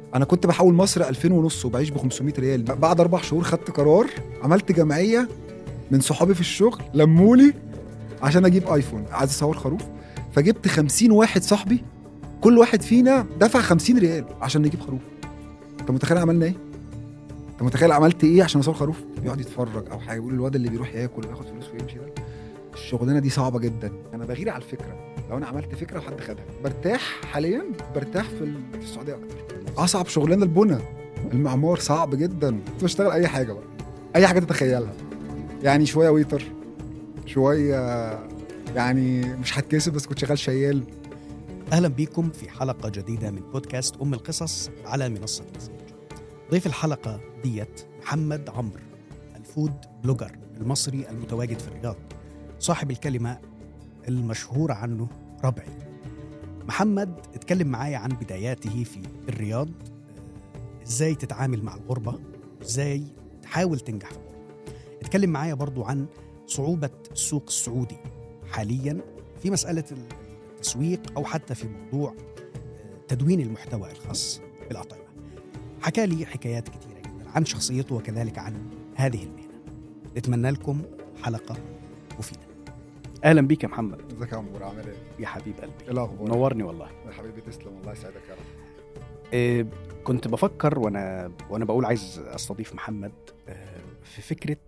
انا كنت بحول مصر 2000 ونص وبعيش ب 500 ريال بعد اربع شهور خدت قرار عملت جمعيه من صحابي في الشغل لمولي عشان اجيب ايفون عايز اصور خروف فجبت 50 واحد صاحبي كل واحد فينا دفع 50 ريال عشان نجيب خروف انت متخيل عملنا ايه انت متخيل عملت ايه عشان اصور خروف يقعد يتفرج او حاجه يقول الواد اللي بيروح ياكل وياخد فلوس ويمشي ده الشغلانه دي صعبه جدا انا بغير على الفكره لو انا عملت فكره وحد خدها برتاح حاليا برتاح في ال- في السعوديه اكتر اصعب شغلانه البنى المعمار صعب جدا كنت بشتغل اي حاجه بقى اي حاجه تتخيلها يعني شويه ويتر شويه يعني مش هتكسب بس كنت شغال شيال اهلا بيكم في حلقه جديده من بودكاست ام القصص على منصه مزيج. ضيف الحلقه ديت محمد عمرو الفود بلوجر المصري المتواجد في الرياض صاحب الكلمه المشهور عنه ربعي محمد اتكلم معايا عن بداياته في الرياض آه، ازاي تتعامل مع الغربه ازاي تحاول تنجح في الغربه اتكلم معايا برضو عن صعوبه السوق السعودي حاليا في مساله التسويق او حتى في موضوع آه، تدوين المحتوى الخاص بالاطعمه. حكى لي حكايات كثيره جدا عن شخصيته وكذلك عن هذه المهنه. نتمنى لكم حلقه مفيده. اهلا بيك يا محمد ازيك يا عمور عامل ايه؟ يا حبيب قلبي. ايه الاخبار؟ نورني والله. يا حبيبي تسلم الله يسعدك يا رب آه، كنت بفكر وانا وانا بقول عايز استضيف محمد آه، في فكره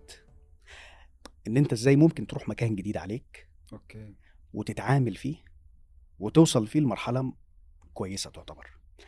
ان انت ازاي ممكن تروح مكان جديد عليك اوكي وتتعامل فيه وتوصل فيه لمرحلة كويسة تعتبر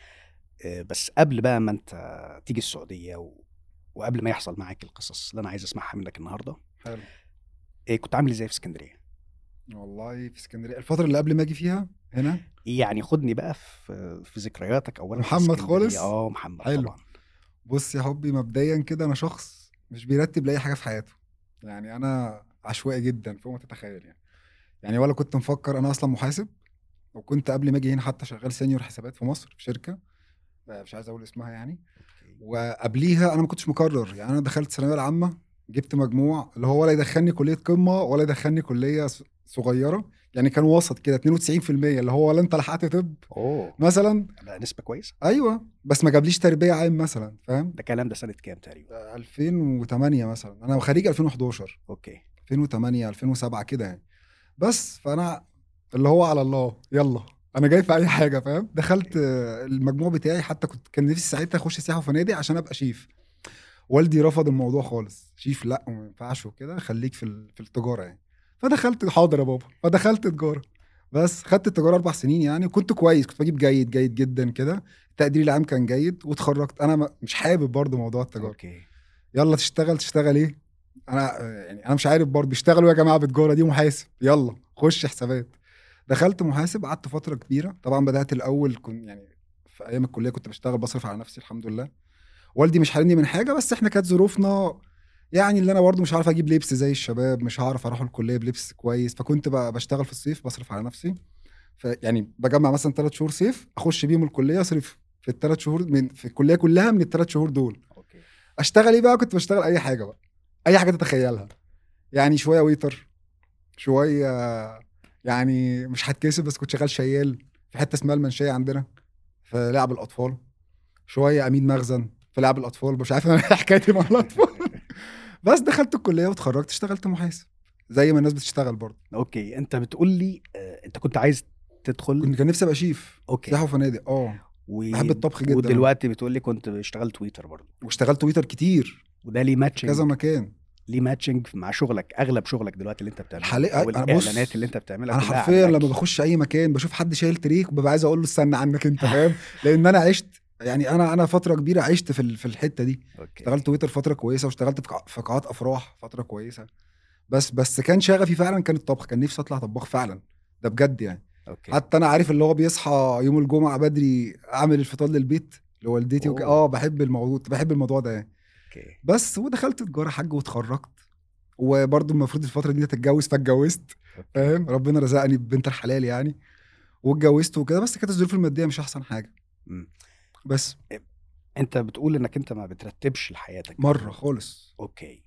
آه، بس قبل بقى ما انت تيجي السعودية و... وقبل ما يحصل معاك القصص اللي انا عايز اسمعها منك النهارده حلو إيه كنت عامل ازاي في اسكندريه والله في اسكندريه الفتره اللي قبل ما اجي فيها هنا يعني خدني بقى في في ذكرياتك اولا في محمد اسكندرية. خالص؟ اه محمد حلو. طبعا بص يا حبي مبدئيا كده انا شخص مش بيرتب لاي حاجه في حياته يعني انا عشوائي جدا فوق ما تتخيل يعني يعني ولا كنت مفكر انا اصلا محاسب وكنت قبل ما اجي هنا حتى شغال سينيور حسابات في مصر في شركه آه، مش عايز اقول اسمها يعني وقبليها انا ما كنتش مقرر يعني انا دخلت الثانويه العامه جبت مجموع اللي هو ولا يدخلني كليه قمه ولا يدخلني كليه ص- صغيره يعني كان وسط كده 92% اللي هو ولا انت لحقت طب اوه مثلا ده نسبه كويسه ايوه بس ما جابليش تربيه عام مثلا فاهم ده كلام ده سنه كام تقريبا 2008 مثلا انا خريج 2011 اوكي 2008 2007 كده يعني بس فانا اللي هو على الله يلا انا جاي في اي حاجه فاهم دخلت آه، المجموع بتاعي حتى كنت كان نفسي ساعتها اخش سياحه وفنادق عشان ابقى شيف والدي رفض الموضوع خالص شيف لا وما ينفعش وكده خليك في ال- في التجاره يعني فدخلت حاضر يا بابا فدخلت تجاره بس خدت التجاره اربع سنين يعني وكنت كويس كنت بجيب جيد جيد جدا كده التقدير العام كان جيد واتخرجت انا ما- مش حابب برضو موضوع التجاره اوكي يلا تشتغل تشتغل ايه انا يعني انا مش عارف برضه بيشتغلوا يا جماعه بتجاره دي محاسب يلا خش حسابات دخلت محاسب قعدت فتره كبيره طبعا بدات الاول كنت يعني في ايام الكليه كنت بشتغل بصرف على نفسي الحمد لله والدي مش حارمني من حاجه بس احنا كانت ظروفنا يعني اللي انا برضه مش عارف اجيب لبس زي الشباب مش هعرف اروح الكليه بلبس كويس فكنت بقى بشتغل في الصيف بصرف على نفسي فيعني بجمع مثلا ثلاث شهور صيف اخش بيهم الكليه اصرف في الثلاث شهور من في الكليه كلها من الثلاث شهور دول اوكي اشتغل ايه بقى كنت بشتغل اي حاجه بقى اي حاجه تتخيلها يعني شويه ويتر شويه يعني مش هتكسب بس كنت شغال شيال في حته اسمها المنشيه عندنا في لعب الاطفال شويه امين مخزن في لعب الاطفال مش عارف انا إيه حكايتي مع الاطفال بس دخلت الكليه واتخرجت اشتغلت محاسب زي ما الناس بتشتغل برضه اوكي انت بتقول لي آه، انت كنت عايز تدخل كنت كان نفسي ابقى شيف اوكي سياحه وفنادق اه و... بحب الطبخ جدا ودلوقتي بتقول لي كنت بشتغل تويتر برضه واشتغلت ويتر كتير وده ليه في ماتشنج كذا مكان ليه ماتشنج مع شغلك اغلب شغلك دلوقتي اللي انت بتعمله حاليا- او أنا بص، الاعلانات اللي انت بتعملها انا كلها عن حرفيا لما الأكل. بخش اي مكان بشوف حد شايل تريك ببقى عايز اقول له استنى عنك انت فاهم لان انا عشت يعني انا انا فتره كبيره عشت في ال- في الحته دي اوكي اشتغلت ويتر فتره كويسه واشتغلت في قاع- في قاعات افراح فتره كويسه بس بس كان شغفي فعلا كان الطبخ كان نفسي اطلع طباخ فعلا ده بجد يعني اوكي حتى انا عارف اللي هو بيصحى يوم الجمعه بدري اعمل الفطار للبيت لوالدتي وك... أوه. اه بحب الموضوع بحب الموضوع ده يعني اوكي بس ودخلت تجاره حاج واتخرجت وبرضه المفروض الفتره دي تتجوز فاتجوزت فاهم ربنا رزقني ببنت الحلال يعني واتجوزت وكده بس كانت الظروف الماديه مش احسن حاجه مم. بس انت بتقول انك انت ما بترتبش لحياتك مره خالص اوكي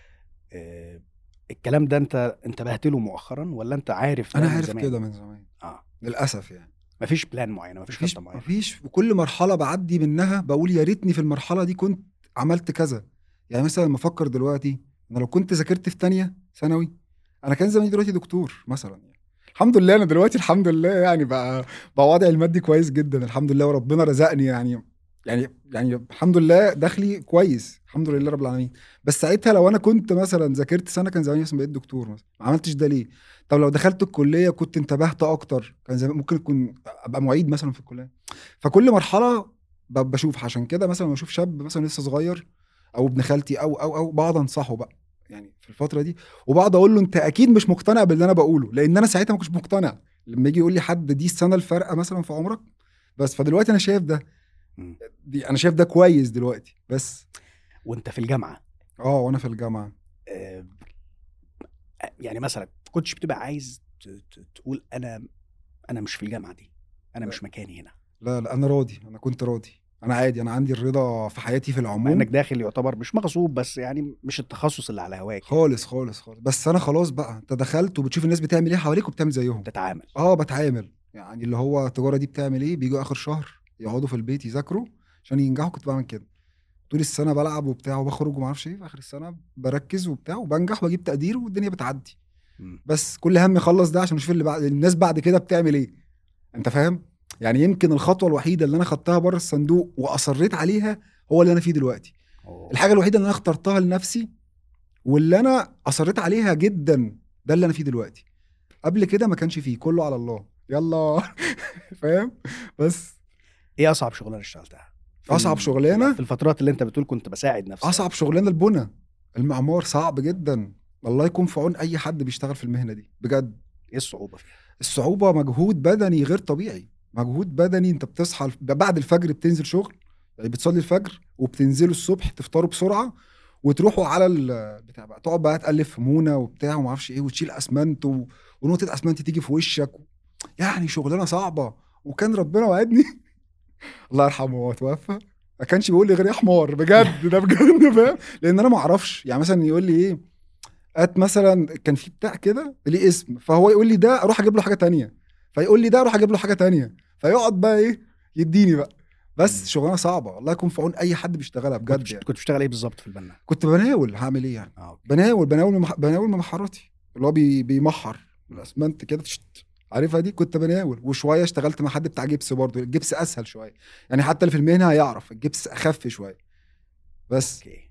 آه الكلام ده انت انتبهت له مؤخرا ولا انت عارف ده انا من عارف زمان؟ كده من زمان اه للاسف يعني مفيش بلان معينه مفيش مفيش خطه معينه مفيش وكل مرحله بعدي منها بقول يا ريتني في المرحله دي كنت عملت كذا يعني مثلا لما افكر دلوقتي انا لو كنت ذاكرت في تانية ثانوي انا كان زماني دلوقتي دكتور مثلا يعني. الحمد لله انا دلوقتي الحمد لله يعني بقى بقى وضعي المادي كويس جدا الحمد لله وربنا رزقني يعني يعني يعني الحمد لله دخلي كويس الحمد لله رب العالمين بس ساعتها لو انا كنت مثلا ذاكرت سنه كان زماني مثلا بقيت دكتور مثلا ما عملتش ده ليه طب لو دخلت الكليه كنت انتبهت اكتر كان زمان ممكن اكون ابقى معيد مثلا في الكليه فكل مرحله ب- بشوف عشان كده مثلا لما اشوف شاب مثلا لسه صغير او ابن خالتي او او او بقعد انصحه بقى يعني في الفتره دي وبقعد اقول له انت اكيد مش مقتنع باللي انا بقوله لان انا ساعتها ما كنتش مقتنع لما يجي يقول لي حد دي السنه الفارقه مثلا في عمرك بس فدلوقتي انا شايف ده مم. دي انا شايف ده كويس دلوقتي بس وانت في الجامعه اه وانا في الجامعه آه، يعني مثلا كنتش بتبقى عايز ت- ت- تقول انا انا مش في الجامعه دي انا لا. مش مكاني هنا لا لا انا راضي انا كنت راضي انا عادي انا عندي الرضا في حياتي في مع العموم انك داخل يعتبر مش مغصوب بس يعني مش التخصص اللي على هواك خالص خالص خالص بس انا خلاص بقى انت دخلت وبتشوف الناس بتعمل ايه حواليك وبتعمل زيهم تتعامل اه بتعامل يعني اللي هو التجاره دي بتعمل ايه بيجوا اخر شهر يقعدوا في البيت يذاكروا عشان ينجحوا كنت بعمل كده طول السنه بلعب وبتاع وبخرج وما اعرفش ايه في اخر السنه بركز وبتاع وبنجح واجيب تقدير والدنيا بتعدي مم. بس كل هم يخلص ده عشان اشوف اللي بعد الناس بعد كده بتعمل ايه انت فاهم يعني يمكن الخطوه الوحيده اللي انا خدتها بره الصندوق واصريت عليها هو اللي انا فيه دلوقتي أوه. الحاجه الوحيده اللي انا اخترتها لنفسي واللي انا اصريت عليها جدا ده اللي انا فيه دلوقتي قبل كده ما كانش فيه كله على الله يلا فاهم بس ايه اصعب شغلانه اشتغلتها في أصعب ال- شغلانة؟ في الفترات اللي انت بتقول كنت بساعد نفسي اصعب شغلانه البنى المعمار صعب جدا الله يكون في عون اي حد بيشتغل في المهنه دي بجد ايه الصعوبه فيها الصعوبه مجهود بدني غير طبيعي مجهود بدني انت بتصحى الف- بعد الفجر بتنزل شغل يعني بتصلي الفجر وبتنزلوا الصبح تفطروا بسرعه وتروحوا على ال- بتاع بقى تقعد بقى تالف في مونه وبتاع وما اعرفش ايه وتشيل اسمنت و... ونقطه اسمنت تيجي في وشك يعني شغلانه صعبه وكان ربنا وعدني الله يرحمه هو توفى ما كانش بيقول لي غير يا حمار بجد ده بجد فاهم لان انا ما اعرفش يعني مثلا يقول لي ايه هات مثلا كان في بتاع كده ليه اسم فهو يقول لي ده اروح اجيب له حاجه تانية فيقول لي ده اروح اجيب له حاجه تانية فيقعد بقى ايه يديني بقى بس مم. شغلانه صعبه الله يكون في عون اي حد بيشتغلها كنت, بجد بش... يعني كنت بتشتغل ايه بالظبط في البنا كنت بناول هعمل ايه يعني اه أوكي. بناول بناول من مح... بناول من محاراتي اللي هو بي... بيمحر الاسمنت كده تشت. عارفها دي كنت بناول وشويه اشتغلت مع حد بتاع جبس برضه الجبس اسهل شويه يعني حتى اللي في المهنه هيعرف الجبس اخف شويه بس اوكي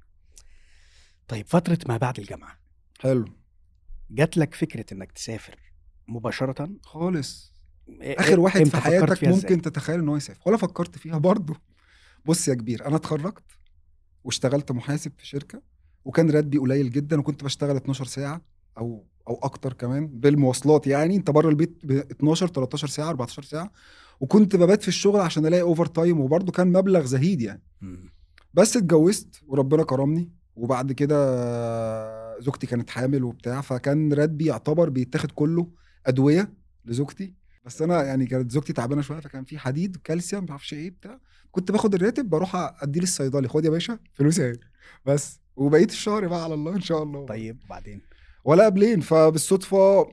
طيب فتره ما بعد الجامعه حلو جات لك فكره انك تسافر مباشره خالص إيه- اخر إيه- واحد إمتى في فكرت حياتك فيها إزاي؟ ممكن تتخيل ان هو يسافر ولا فكرت فيها برضه بص يا كبير انا اتخرجت واشتغلت محاسب في شركه وكان راتبي قليل جدا وكنت بشتغل 12 ساعه او او اكتر كمان بالمواصلات يعني انت بره البيت ب 12 13 ساعه 14 ساعه وكنت ببات في الشغل عشان الاقي اوفر تايم وبرضه كان مبلغ زهيد يعني مم. بس اتجوزت وربنا كرمني وبعد كده زوجتي كانت حامل وبتاع فكان راتبي يعتبر بيتاخد كله ادويه لزوجتي بس انا يعني كانت زوجتي تعبانه شويه فكان في حديد كالسيوم ما اعرفش ايه بتاع كنت باخد الراتب بروح اديه للصيدلي خد يا باشا فلوسي اهي بس وبقيت الشهر بقى على الله ان شاء الله طيب بعدين ولا قبلين فبالصدفه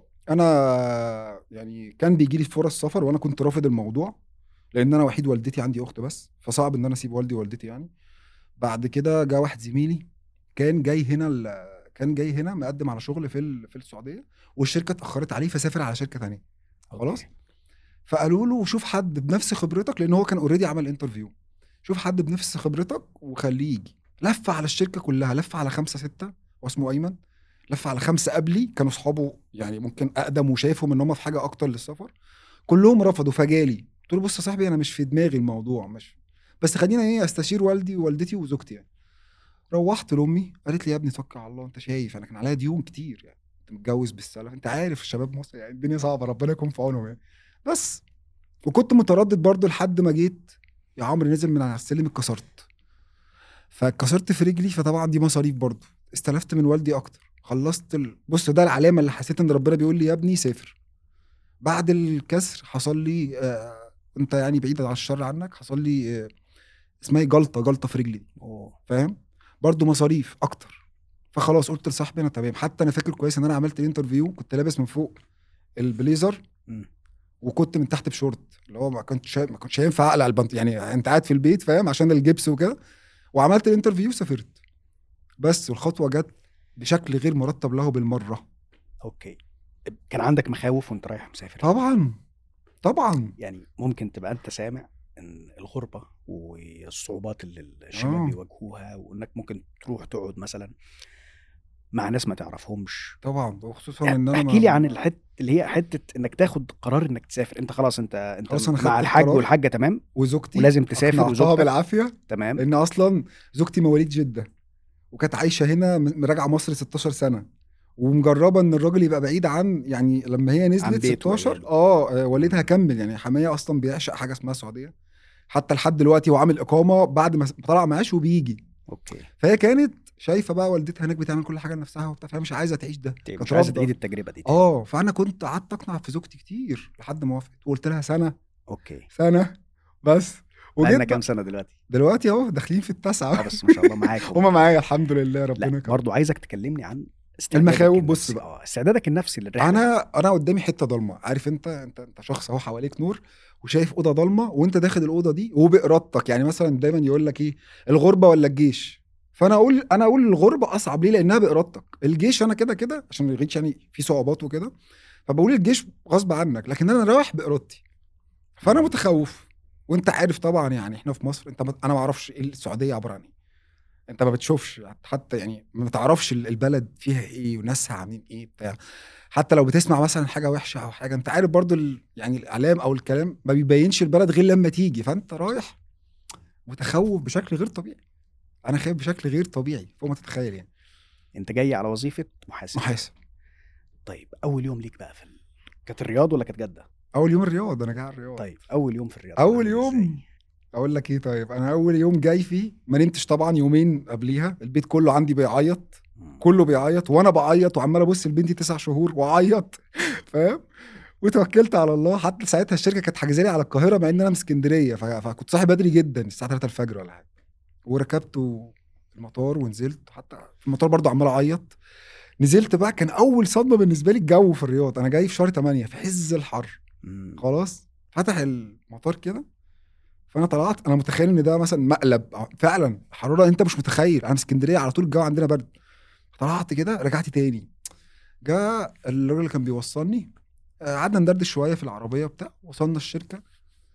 انا يعني كان بيجي لي فرص سفر وانا كنت رافض الموضوع لان انا وحيد والدتي عندي اخت بس فصعب ان انا اسيب والدي ووالدتي يعني بعد كده جه واحد زميلي كان جاي هنا ال... كان جاي هنا مقدم على شغل في ال... في السعوديه والشركه اتاخرت عليه فسافر على شركه تانية خلاص أوكي. فقالوا له شوف حد بنفس خبرتك لان هو كان اوريدي عمل انترفيو شوف حد بنفس خبرتك وخليه يجي لف على الشركه كلها لف على خمسه سته واسمه ايمن لف على خمسه قبلي كانوا اصحابه يعني ممكن اقدم وشايفهم ان هم في حاجه اكتر للسفر كلهم رفضوا فجالي قلت له بص يا صاحبي انا مش في دماغي الموضوع مش بس خلينا ايه استشير والدي ووالدتي وزوجتي يعني روحت لامي قالت لي يا ابني توكل على الله انت شايف انا كان عليا ديون كتير يعني كنت متجوز بالسلف انت عارف شباب مصر يعني الدنيا صعبه ربنا يكون في عونهم يعني بس وكنت متردد برضو لحد ما جيت يا عمرو نزل من على السلم اتكسرت فاتكسرت في رجلي فطبعا دي مصاريف برضو استلفت من والدي اكتر خلصت ال... بص ده العلامه اللي حسيت ان ربنا بيقول لي يا ابني سافر بعد الكسر حصل لي آه انت يعني بعيد عن الشر عنك حصل لي آه اسمها إيه؟ جلطه جلطه في رجلي دي أوه. فاهم برضو مصاريف اكتر فخلاص قلت لصاحبي انا تمام حتى انا فاكر كويس ان انا عملت الانترفيو كنت لابس من فوق البليزر مم. وكنت من تحت بشورت اللي هو ما كنتش ما كنتش هينفع اقلع البنط يعني انت قاعد في البيت فاهم عشان الجبس وكده وعملت الانترفيو وسافرت بس والخطوه جت بشكل غير مرتب له بالمره اوكي كان عندك مخاوف وانت رايح مسافر طبعا طبعا يعني ممكن تبقى انت سامع ان الغربه والصعوبات اللي الشباب آه. بيواجهوها وانك ممكن تروح تقعد مثلا مع ناس ما تعرفهمش طبعا وخصوصا ان انا احكي لي ما- عن الحته اللي هي حته انك تاخد قرار انك تسافر انت خلاص انت انت خلاص أنا خدت مع الحاج القرار. والحاجه تمام وزوجتي ولازم تسافر أقنعتها وزوجتك بالعافيه تمام لان اصلا زوجتي مواليد جده وكانت عايشه هنا م- راجعه مصر 16 سنه ومجربه ان الراجل يبقى بعيد عن يعني لما هي عن نزلت بيته 16 وعياله. اه آه، والدها كمل يعني حمايه اصلا بيعشق حاجه اسمها السعوديه حتى لحد دلوقتي هو عامل اقامه بعد ما طلع معاش وبيجي اوكي فهي كانت شايفه بقى والدتها هناك بتعمل كل حاجه لنفسها وبتاع فهي مش عايزه تعيش ده مش كانت عايز رافضة. تعيد التجربه دي اه فانا كنت قعدت اقنع في زوجتي كتير لحد ما وافقت وقلت لها سنه اوكي سنه بس بقالنا وجيت كام سنه دلوقتي دلوقتي اهو داخلين في اه التاسعه بس ما شاء الله معاك هما معايا الحمد لله ربنا لا يكرمك برضو عايزك تكلمني عن استعدادك المخاوف النفسي. بص بقى. اه استعدادك النفسي للرحله انا انا قدامي حته ضلمه عارف انت انت انت شخص اهو حواليك نور وشايف اوضه ضلمه وانت داخل الاوضه دي وبارادتك يعني مثلا دايما يقول لك ايه الغربه ولا الجيش فانا اقول انا اقول الغربه اصعب ليه لانها بارادتك الجيش انا كده كده عشان الجيش يعني في صعوبات وكده فبقول الجيش غصب عنك لكن انا رايح بارادتي فانا متخوف وانت عارف طبعا يعني احنا في مصر انت ما انا ما اعرفش ايه السعوديه عباره عن ايه انت ما بتشوفش حتى يعني ما تعرفش البلد فيها ايه وناسها عاملين ايه بتاع حتى لو بتسمع مثلا حاجه وحشه او حاجه انت عارف برضو ال... يعني الاعلام او الكلام ما بيبينش البلد غير لما تيجي فانت رايح متخوف بشكل غير طبيعي انا خايف بشكل غير طبيعي فوق ما تتخيل يعني انت جاي على وظيفه محاسب محاسب طيب اول يوم ليك بقى في ال... كانت الرياض ولا كانت جده اول يوم الرياض انا جاي على الرياض طيب اول يوم في الرياض اول عامل يوم إزاي؟ اقول لك ايه طيب انا اول يوم جاي فيه ما نمتش طبعا يومين قبليها البيت كله عندي بيعيط مم. كله بيعيط وانا بعيط وعمال ابص لبنتي تسع شهور واعيط فاهم وتوكلت على الله حتى ساعتها الشركه كانت حاجزه لي على القاهره مع ان انا من اسكندريه ف- فكنت صاحي بدري جدا الساعه 3 الفجر ولا حاجه وركبت و- المطار ونزلت حتى في المطار برضو عمال اعيط نزلت بقى كان اول صدمه بالنسبه لي الجو في الرياض انا جاي في شهر 8 في عز الحر مم. خلاص فتح المطار كده فانا طلعت انا متخيل ان ده مثلا مقلب فعلا حراره انت مش متخيل انا في اسكندريه على طول الجو عندنا برد طلعت كده رجعت تاني جاء الراجل اللي كان بيوصلني آه، قعدنا ندردش شويه في العربيه بتاع وصلنا الشركه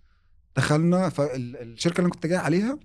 دخلنا فالشركه اللي انا كنت جاي عليها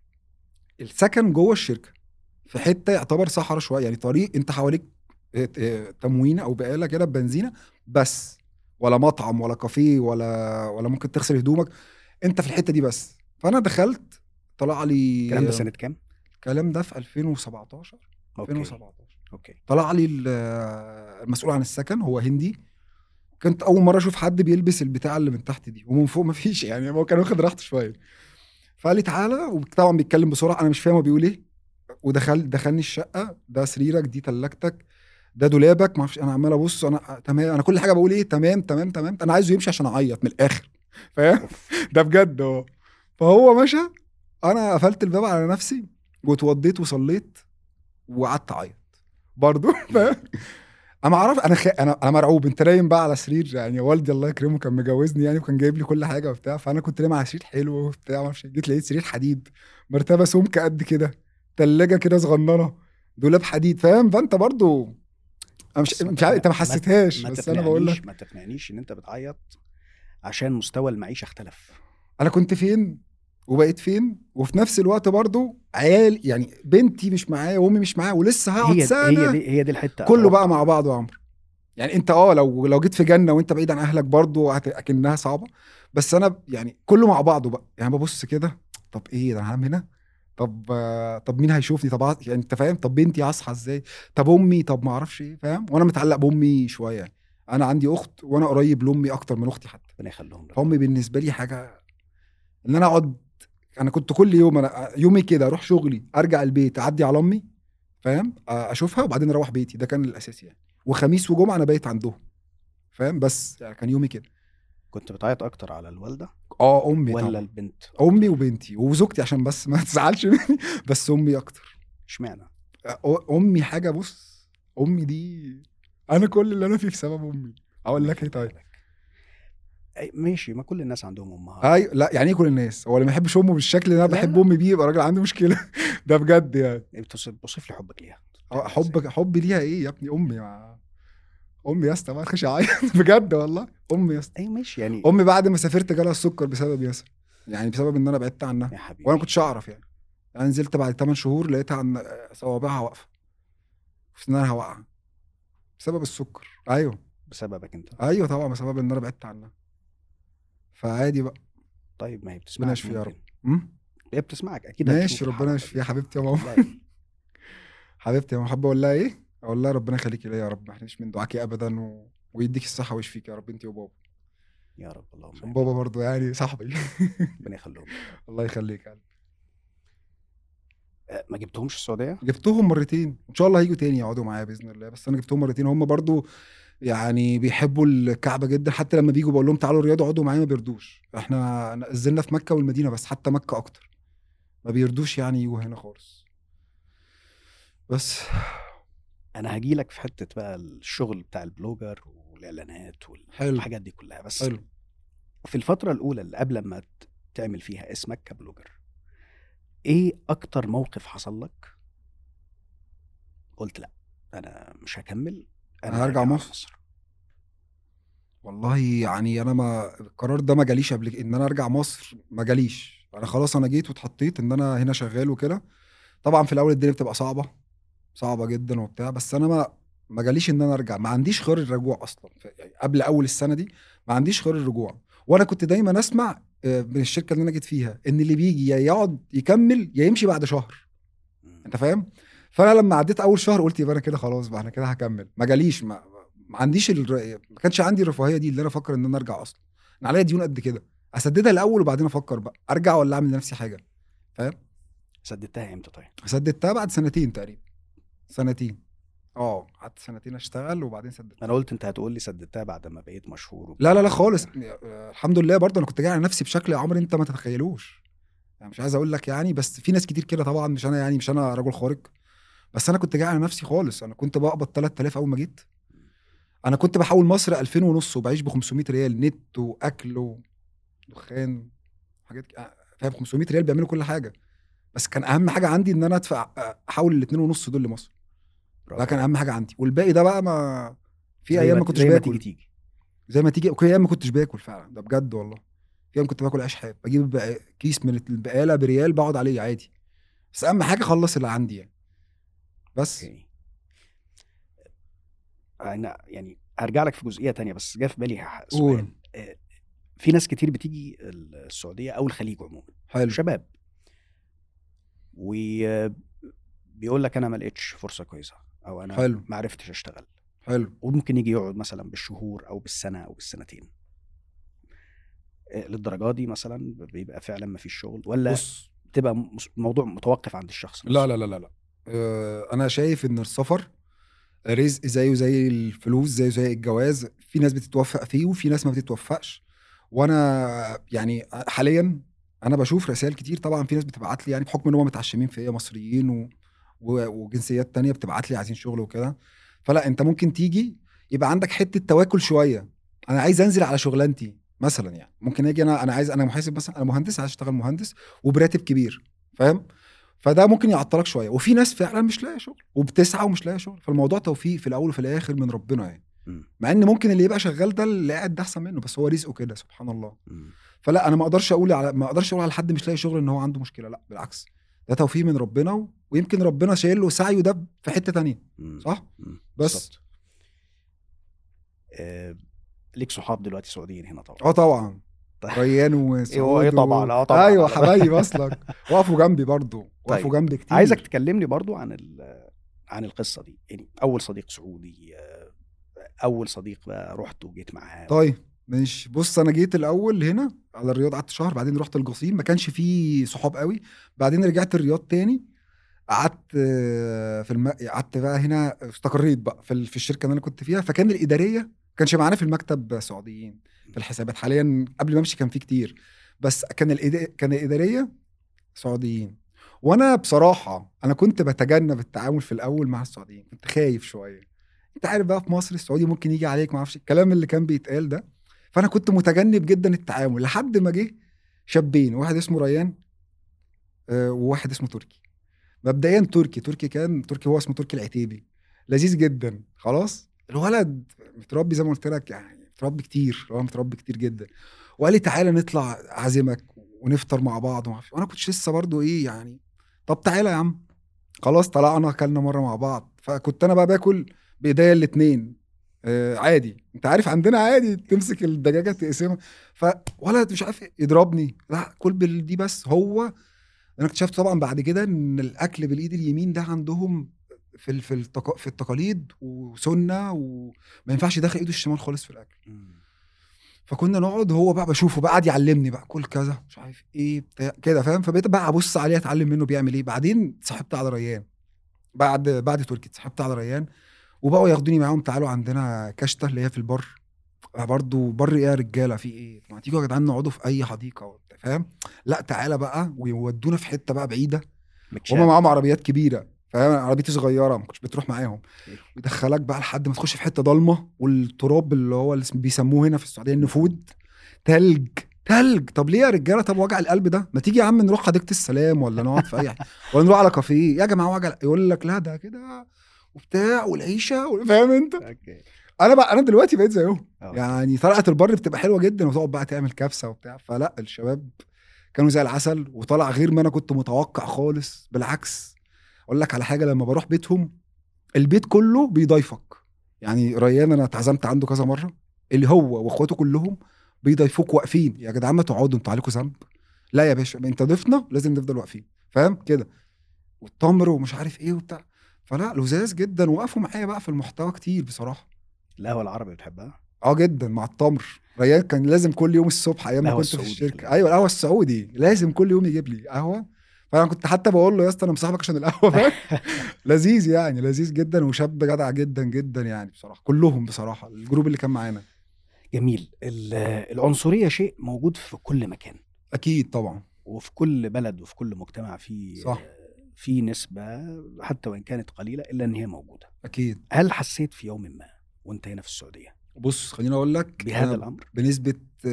السكن جوه الشركه في حته يعتبر صحراء شويه يعني طريق انت حواليك آه، آه، تموينه او بقاله كده بنزينه بس ولا مطعم ولا كافيه ولا ولا ممكن تغسل هدومك انت في الحته دي بس فانا دخلت طلع لي الكلام ده سنه كام؟ الكلام ده في 2017 اوكي 2017 اوكي طلع لي ال- المسؤول عن السكن هو هندي كنت اول مره اشوف حد بيلبس البتاع اللي من تحت دي ومن فوق ما فيش يعني هو كان واخد راحته شويه فقال لي تعالى وطبعا بيتكلم بسرعه انا مش فاهم هو بيقول ايه ودخل دخلني الشقه ده سريرك دي تلاجتك ده دولابك ما اعرفش انا عمال ابص انا تمام انا كل حاجه بقول ايه تمام تمام تمام انا عايزه يمشي عشان اعيط من الاخر فاهم ده بجد اه فهو مشى انا قفلت الباب على نفسي واتوضيت وصليت وقعدت اعيط برضه فاهم انا عارف انا خ... انا انا مرعوب انت نايم بقى على سرير يعني والدي الله يكرمه كان مجوزني يعني وكان جايب لي كل حاجه وبتاع فانا كنت نايم على سرير حلو وبتاع ما اعرفش جيت لقيت سرير حديد مرتبه سمكه قد كده تلاجه كده صغننه دولاب حديد فاهم فانت برضه انا مش بس ما مش عارف انت ما ما- حسيتهاش ما بس انا بقول تقنعنيش لك ما تقنعنيش ان انت بتعيط عشان مستوى المعيشه اختلف انا كنت فين وبقيت فين وفي نفس الوقت برضه عيال يعني بنتي مش معايا وامي مش معايا ولسه هقعد هي سنه هي دي هي دي الحته كله بقى أتوقع. مع بعضه يا عمرو يعني انت اه لو لو جيت في جنه وانت بعيد عن اهلك برضه هت- اكنها صعبه بس انا يعني كله مع بعضه بقى يعني ببص كده طب ايه ده انا هنام هنا طب آه، طب مين هيشوفني طب ع- يعني انت فاهم طب بنتي هصحى ازاي طب امي طب ما اعرفش ايه فاهم وانا متعلق بامي شويه يعني. انا عندي اخت وانا قريب لامي اكتر من اختي حتى ربنا يخليهم لك فامي بالنسبه لي حاجه ان انا اقعد انا كنت كل يوم انا يومي كده اروح شغلي ارجع البيت اعدي على امي فاهم آه، اشوفها وبعدين اروح بيتي ده كان الاساسي يعني وخميس وجمعه انا بايت عندهم فاهم بس يعني كان يومي كده كنت بتعيط اكتر على الوالده اه امي ولا طبعا البنت امي وبنتي وزوجتي عشان بس ما تزعلش مني بس امي اكتر اشمعنى آه، امي حاجه بص امي دي انا كل اللي انا فيه بسبب امي اقول لك ايه طيب أي- ماشي ما كل الناس عندهم امهات ايوه لا يعني ايه كل الناس هو اللي ما يحبش امه بالشكل اللي انا لا، بحب لا. امي بيه يبقى راجل عنده مشكله ده بجد يعني بتصف بوصف لي حبك ليها اه، حبك حبي ليها ايه يا ابني امي مع... امي يا اسطى ما تخش عيط بجد والله امي يا اسطى ايوه ماشي يعني امي بعد ما سافرت جالها السكر بسبب ياسر يعني بسبب ان انا بعدت عنها يا حبيبي وانا ما كنتش اعرف يعني انا نزلت بعد 8 شهور لقيتها عن صوابعها واقفه وسنانها واقعه بسبب السكر ايوه بسببك انت ايوه طبعا بسبب ان انا بعدت عنها فعادي بقى طيب ما هي ربنا بتسمعك يشفيها يا ممكن. رب أمم؟ هي بتسمعك اكيد ماشي هتشوف ربنا الحلقة يشفيها دي. حبيبتي يا ماما لا، يعني حبيبتي يا ماما حابه اقول لها ايه؟ اقول لها ربنا يخليكي ليا يا رب ما احرمش من دعاكي ابدا و... ويديك الصحه ويشفيك يا رب انت وبابا يا رب اللهم عشان آمين. بابا برضو يعني صاحبي ربنا يخليهم الله يخليك يعني. أه، ما جبتهمش السعوديه جبتهم مرتين ان شاء الله هيجوا تاني يقعدوا معايا باذن الله بس انا جبتهم مرتين هم برضو يعني بيحبوا الكعبه جدا حتى لما بيجوا بقول لهم تعالوا الرياض اقعدوا معايا ما بيردوش احنا نزلنا في مكه والمدينه بس حتى مكه اكتر ما بيردوش يعني يجوا هنا خالص بس انا هجي لك في حته بقى الشغل بتاع البلوجر والاعلانات حلو والحاجات دي كلها بس حلو في الفتره الاولى اللي قبل ما ت- تعمل فيها اسمك كبلوجر ايه اكتر موقف حصل لك قلت لا انا مش هكمل أنا هرجع على مصر. والله يعني انا ما القرار ده ما جاليش قبل كده، ان انا ارجع مصر ما جاليش انا خلاص انا جيت واتحطيت ان انا هنا شغال وكده طبعا في الاول الدنيا بتبقى صعبه صعبه جدا وبتاع بس انا ما ما جاليش ان انا ارجع ما عنديش خيار الرجوع اصلا ف- يعني قبل اول السنه دي ما عنديش خيار الرجوع وانا كنت دايما اسمع آه، من الشركه اللي انا جيت فيها ان اللي بيجي يا يقعد يكمل يا يمشي بعد شهر مم. انت فاهم فانا لما عديت اول شهر قلت يبقى انا كده خلاص بقى انا كده هكمل ما جاليش ما, ما عنديش الر... ما كانش عندي الرفاهيه دي اللي انا افكر ان انا ارجع اصلا انا عليا ديون قد كده اسددها الاول وبعدين افكر بقى ارجع ولا اعمل لنفسي حاجه سددتها امتى طيب سددتها بعد سنتين تقريبا سنتين اه قعدت سنتين اشتغل وبعدين سددت انا قلت انت هتقول لي سددتها بعد ما بقيت مشهور لا لا لا وبتاع. خالص آه، الحمد لله برضه انا كنت جاي على نفسي بشكل يا عمر انت ما تتخيلوش يعني مش عايز اقول لك يعني بس في ناس كتير كده طبعا مش انا يعني مش انا رجل خارق بس انا كنت جاي على نفسي خالص انا كنت بقبض 3000 اول ما جيت انا كنت بحول مصر 2000 ونص وبعيش ب 500 ريال نت واكل ودخان حاجات ك- فاهم 500 ريال بيعملوا كل حاجه بس كان اهم حاجه عندي ان انا ادفع احول ال 2 ونص دول لمصر برافو. ده كان اهم حاجه عندي والباقي ده بقى ما في زي ايام ما كنتش زي ما باكل تيجي تيجي زي ما تيجي وفي ايام ما كنتش باكل فعلا ده بجد والله في ايام كنت باكل عيش حاب بجيب بقى- كيس من البقاله بريال بقعد عليه عادي بس اهم حاجه اخلص اللي عندي يعني بس اوكي انا يعني هرجع لك في جزئيه تانية بس جه في بالي ح- قول. سؤال آه، في ناس كتير بتيجي السعوديه او الخليج عموما حلو شباب وبيقول لك انا ما لقيتش فرصه كويسه او انا حلو. ما عرفتش اشتغل حلو وممكن يجي يقعد مثلا بالشهور او بالسنه او بالسنتين آه، للدرجه دي مثلا بيبقى فعلا ما فيش شغل ولا بص بتبقى مس- موضوع متوقف عند الشخص نفسه؟ لا لا لا لا لا آه، انا شايف ان السفر رزق زيه زي الفلوس زيه زي الجواز في ناس بتتوفق فيه وفي ناس ما بتتوفقش وانا يعني حاليا انا بشوف رسائل كتير طبعا في ناس بتبعت لي يعني بحكم ان هم متعشمين فيا مصريين و... و... وجنسيات تانية بتبعت لي عايزين شغل وكده فلا انت ممكن تيجي يبقى عندك حته تواكل شويه انا عايز انزل على شغلانتي مثلا يعني ممكن اجي انا انا عايز انا محاسب مثلا انا مهندس عايز اشتغل مهندس وبراتب كبير فاهم فده ممكن يعطلك شويه وفي ناس فعلا مش لاقيه شغل وبتسعى ومش لاقيه شغل فالموضوع توفيق في الاول وفي الاخر من ربنا يعني مم. مع ان ممكن اللي يبقى شغال ده اللي قاعد ده احسن منه بس هو رزقه كده سبحان الله مم. فلا انا ما اقدرش اقول على ما اقدرش اقول على حد مش لاقي شغل ان هو عنده مشكله لا بالعكس ده توفيق من ربنا و... ويمكن ربنا شايل له سعيه ده في حته تانية مم. صح مم. بس. بالظبط. آه، ليك صحاب دلوقتي سعوديين هنا طبعا اه طبعا طيب. ريان وسعود إيه طبعا، آه طبعا. ايوه حبايبي اصلك وقفوا جنبي برضو وقفوا طيب. جنبي كتير عايزك تكلمني برضو عن ال- عن القصه دي يعني اول صديق سعودي آه، اول صديق بقى رحت وجيت معاه طيب ماشي بص انا جيت الاول هنا على الرياض قعدت شهر بعدين رحت القصيم ما كانش فيه صحاب قوي بعدين رجعت الرياض تاني قعدت آه، في الم... قعدت بقى هنا استقريت بقى في, ال... في الشركه اللي انا كنت فيها فكان الاداريه ما كانش معانا في المكتب سعوديين في الحسابات حاليا قبل ما امشي كان في كتير بس كان الإد... كان الاداريه سعوديين وانا بصراحه انا كنت بتجنب التعامل في الاول مع السعوديين كنت خايف شويه انت عارف بقى في مصر السعودي ممكن يجي عليك ما اعرفش الكلام اللي كان بيتقال ده فانا كنت متجنب جدا التعامل لحد ما جه شابين واحد اسمه ريان آه، وواحد اسمه تركي مبدئيا تركي تركي كان تركي هو اسمه تركي العتيبي لذيذ جدا خلاص الولد متربي زي ما قلت لك يعني متربي كتير هو متربي كتير جدا وقال لي تعالى نطلع اعزمك ونفطر مع بعض وما اعرفش وانا كنتش لسه برضو ايه يعني طب تعالى يا عم خلاص طلعنا اكلنا مره مع بعض فكنت انا بقى باكل بايديا الاتنين آه عادي انت عارف عندنا عادي تمسك الدجاجه تقسمها فولد مش عارف إيه، يضربني لا كل بالدي بس هو انا اكتشفت طبعا بعد كده ان الاكل بالايد اليمين ده عندهم في ال- في التق... في التقاليد وسنه وما ينفعش يدخل ايده الشمال خالص في الاكل فكنا نقعد هو بقى بشوفه بقى قاعد يعلمني بقى كل كذا مش عارف ايه بتاع كده فاهم فبقيت بقى ابص عليه اتعلم منه بيعمل ايه بعدين اتصاحبت على ريان بعد بعد تركي اتصاحبت على ريان وبقوا ياخدوني معاهم تعالوا عندنا كشته اللي هي في البر برضه بر ايه يا رجاله في ايه ما تيجوا يا جدعان نقعدوا في اي حديقه وبتاع، فاهم لا تعالى بقى ويودونا في حته بقى بعيده متشابه. هما معاهم عربيات كبيره فاهم عربيتي صغيره ما كنتش بتروح معاهم ويدخلك بقى لحد ما تخش في حته ضلمه والتراب اللي هو اللي اسم- بيسموه هنا في السعوديه النفود تلج تلج طب ليه يا رجاله طب وجع القلب ده ما تيجي يا عم نروح حديقه السلام ولا نقعد في اي حاجه ولا نروح على كافيه يا جماعه وجع يقول لك لا ده كده وبتاع والعيشه و- فاهم انت اوكي انا بقى انا دلوقتي بقيت زيهم آه. يعني طلعه البر بتبقى حلوه جدا وتقعد بقى تعمل كبسه وبتاع فلا الشباب كانوا زي العسل وطلع غير ما انا كنت متوقع خالص بالعكس اقول لك على حاجه لما بروح بيتهم البيت كله بيضيفك يعني ريان انا اتعزمت عنده كذا مره اللي هو واخواته كلهم بيضيفوك واقفين يا جدعان ما تقعدوا انتوا عليكم ذنب لا يا باشا انت ضيفنا لازم نفضل واقفين فاهم كده والتمر ومش عارف ايه وبتاع فلا لذاذ جدا وقفوا معايا بقى في المحتوى كتير بصراحه القهوه العربي بتحبها اه جدا مع التمر ريان كان لازم كل يوم الصبح ايام ما القهوة كنت في السعودي الشركه كده. ايوه القهوه السعودي لازم كل يوم يجيب لي قهوه فانا كنت حتى بقول له يا اسطى انا مصاحبك عشان القهوه فاهم لذيذ يعني لذيذ جدا وشاب جدع جدا جدا يعني بصراحه كلهم بصراحه الجروب اللي كان معانا جميل ال- العنصريه شيء موجود في كل مكان اكيد طبعا وفي كل بلد وفي كل مجتمع في صح. في نسبه حتى وان كانت قليله الا ان هي موجوده اكيد هل حسيت في يوم ما وانت هنا في السعوديه بص خليني اقول لك بهذا أنا الامر بنسبه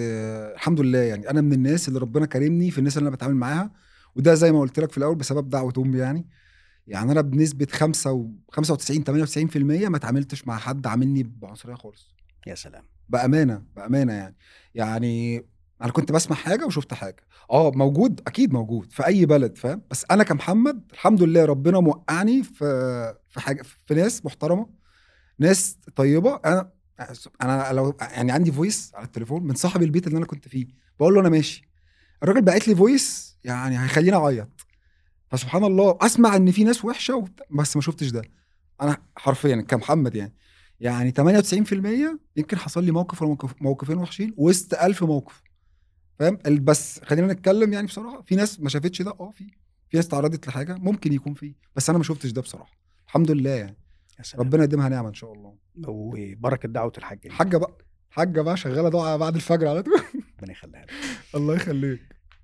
آه الحمد لله يعني انا من الناس اللي ربنا كرمني في الناس اللي انا بتعامل معاها وده زي ما قلت لك في الاول بسبب دعوه امي يعني يعني انا بنسبه 5 و 95 98% ما اتعاملتش مع حد عاملني بعنصريه خالص يا سلام بامانه بامانه يعني يعني انا كنت بسمع حاجه وشفت حاجه اه موجود اكيد موجود في اي بلد فاهم بس انا كمحمد الحمد لله ربنا موقعني في في حاجه في ناس محترمه ناس طيبه انا انا لو يعني عندي فويس على التليفون من صاحب البيت اللي انا كنت فيه بقول له انا ماشي الراجل بعت لي فويس يعني هيخليني اعيط فسبحان الله اسمع ان في ناس وحشه وبتاع بس ما شفتش ده انا حرفيا كمحمد يعني يعني 98% يمكن حصل لي موقف ولا موقف موقفين وحشين وسط 1000 موقف فاهم ال- بس خلينا نتكلم يعني بصراحه في ناس ما شافتش ده اه في في ناس تعرضت لحاجه ممكن يكون في بس انا ما شفتش ده بصراحه الحمد لله يعني يا سلام ربنا يديمها نعمه ان شاء الله وبركه دعوه الحاج ليك. حاجه بقى حاجه بقى شغاله دعاء بعد الفجر على طول ربنا يخليها لك الله يخليك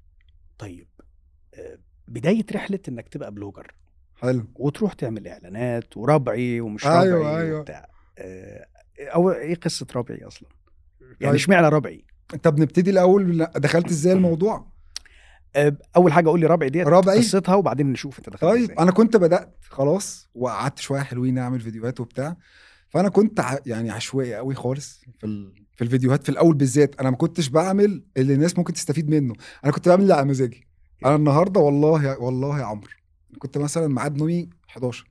طيب آه، بدايه رحله انك تبقى بلوجر حلو وتروح تعمل اعلانات وربعي ومش أيوة، ربعي أيوة. وبتاع آه، او ايه قصه ربعي اصلا يعني طيب. اشمعنى ربعي طب نبتدي الاول لا، دخلت ازاي الموضوع آه، اول حاجه قول لي ربعي ديت ربعي؟ قصتها وبعدين نشوف انت دخلت طيب ازاي انا كنت بدات خلاص وقعدت شويه حلوين اعمل فيديوهات وبتاع فانا كنت ع... يعني عشوائي قوي خالص في ال... في الفيديوهات في الاول بالذات انا ما كنتش بعمل اللي الناس ممكن تستفيد منه انا كنت بعمل اللي على مزاجي انا النهارده والله يا... والله يا عمرو كنت مثلا ميعاد نومي 11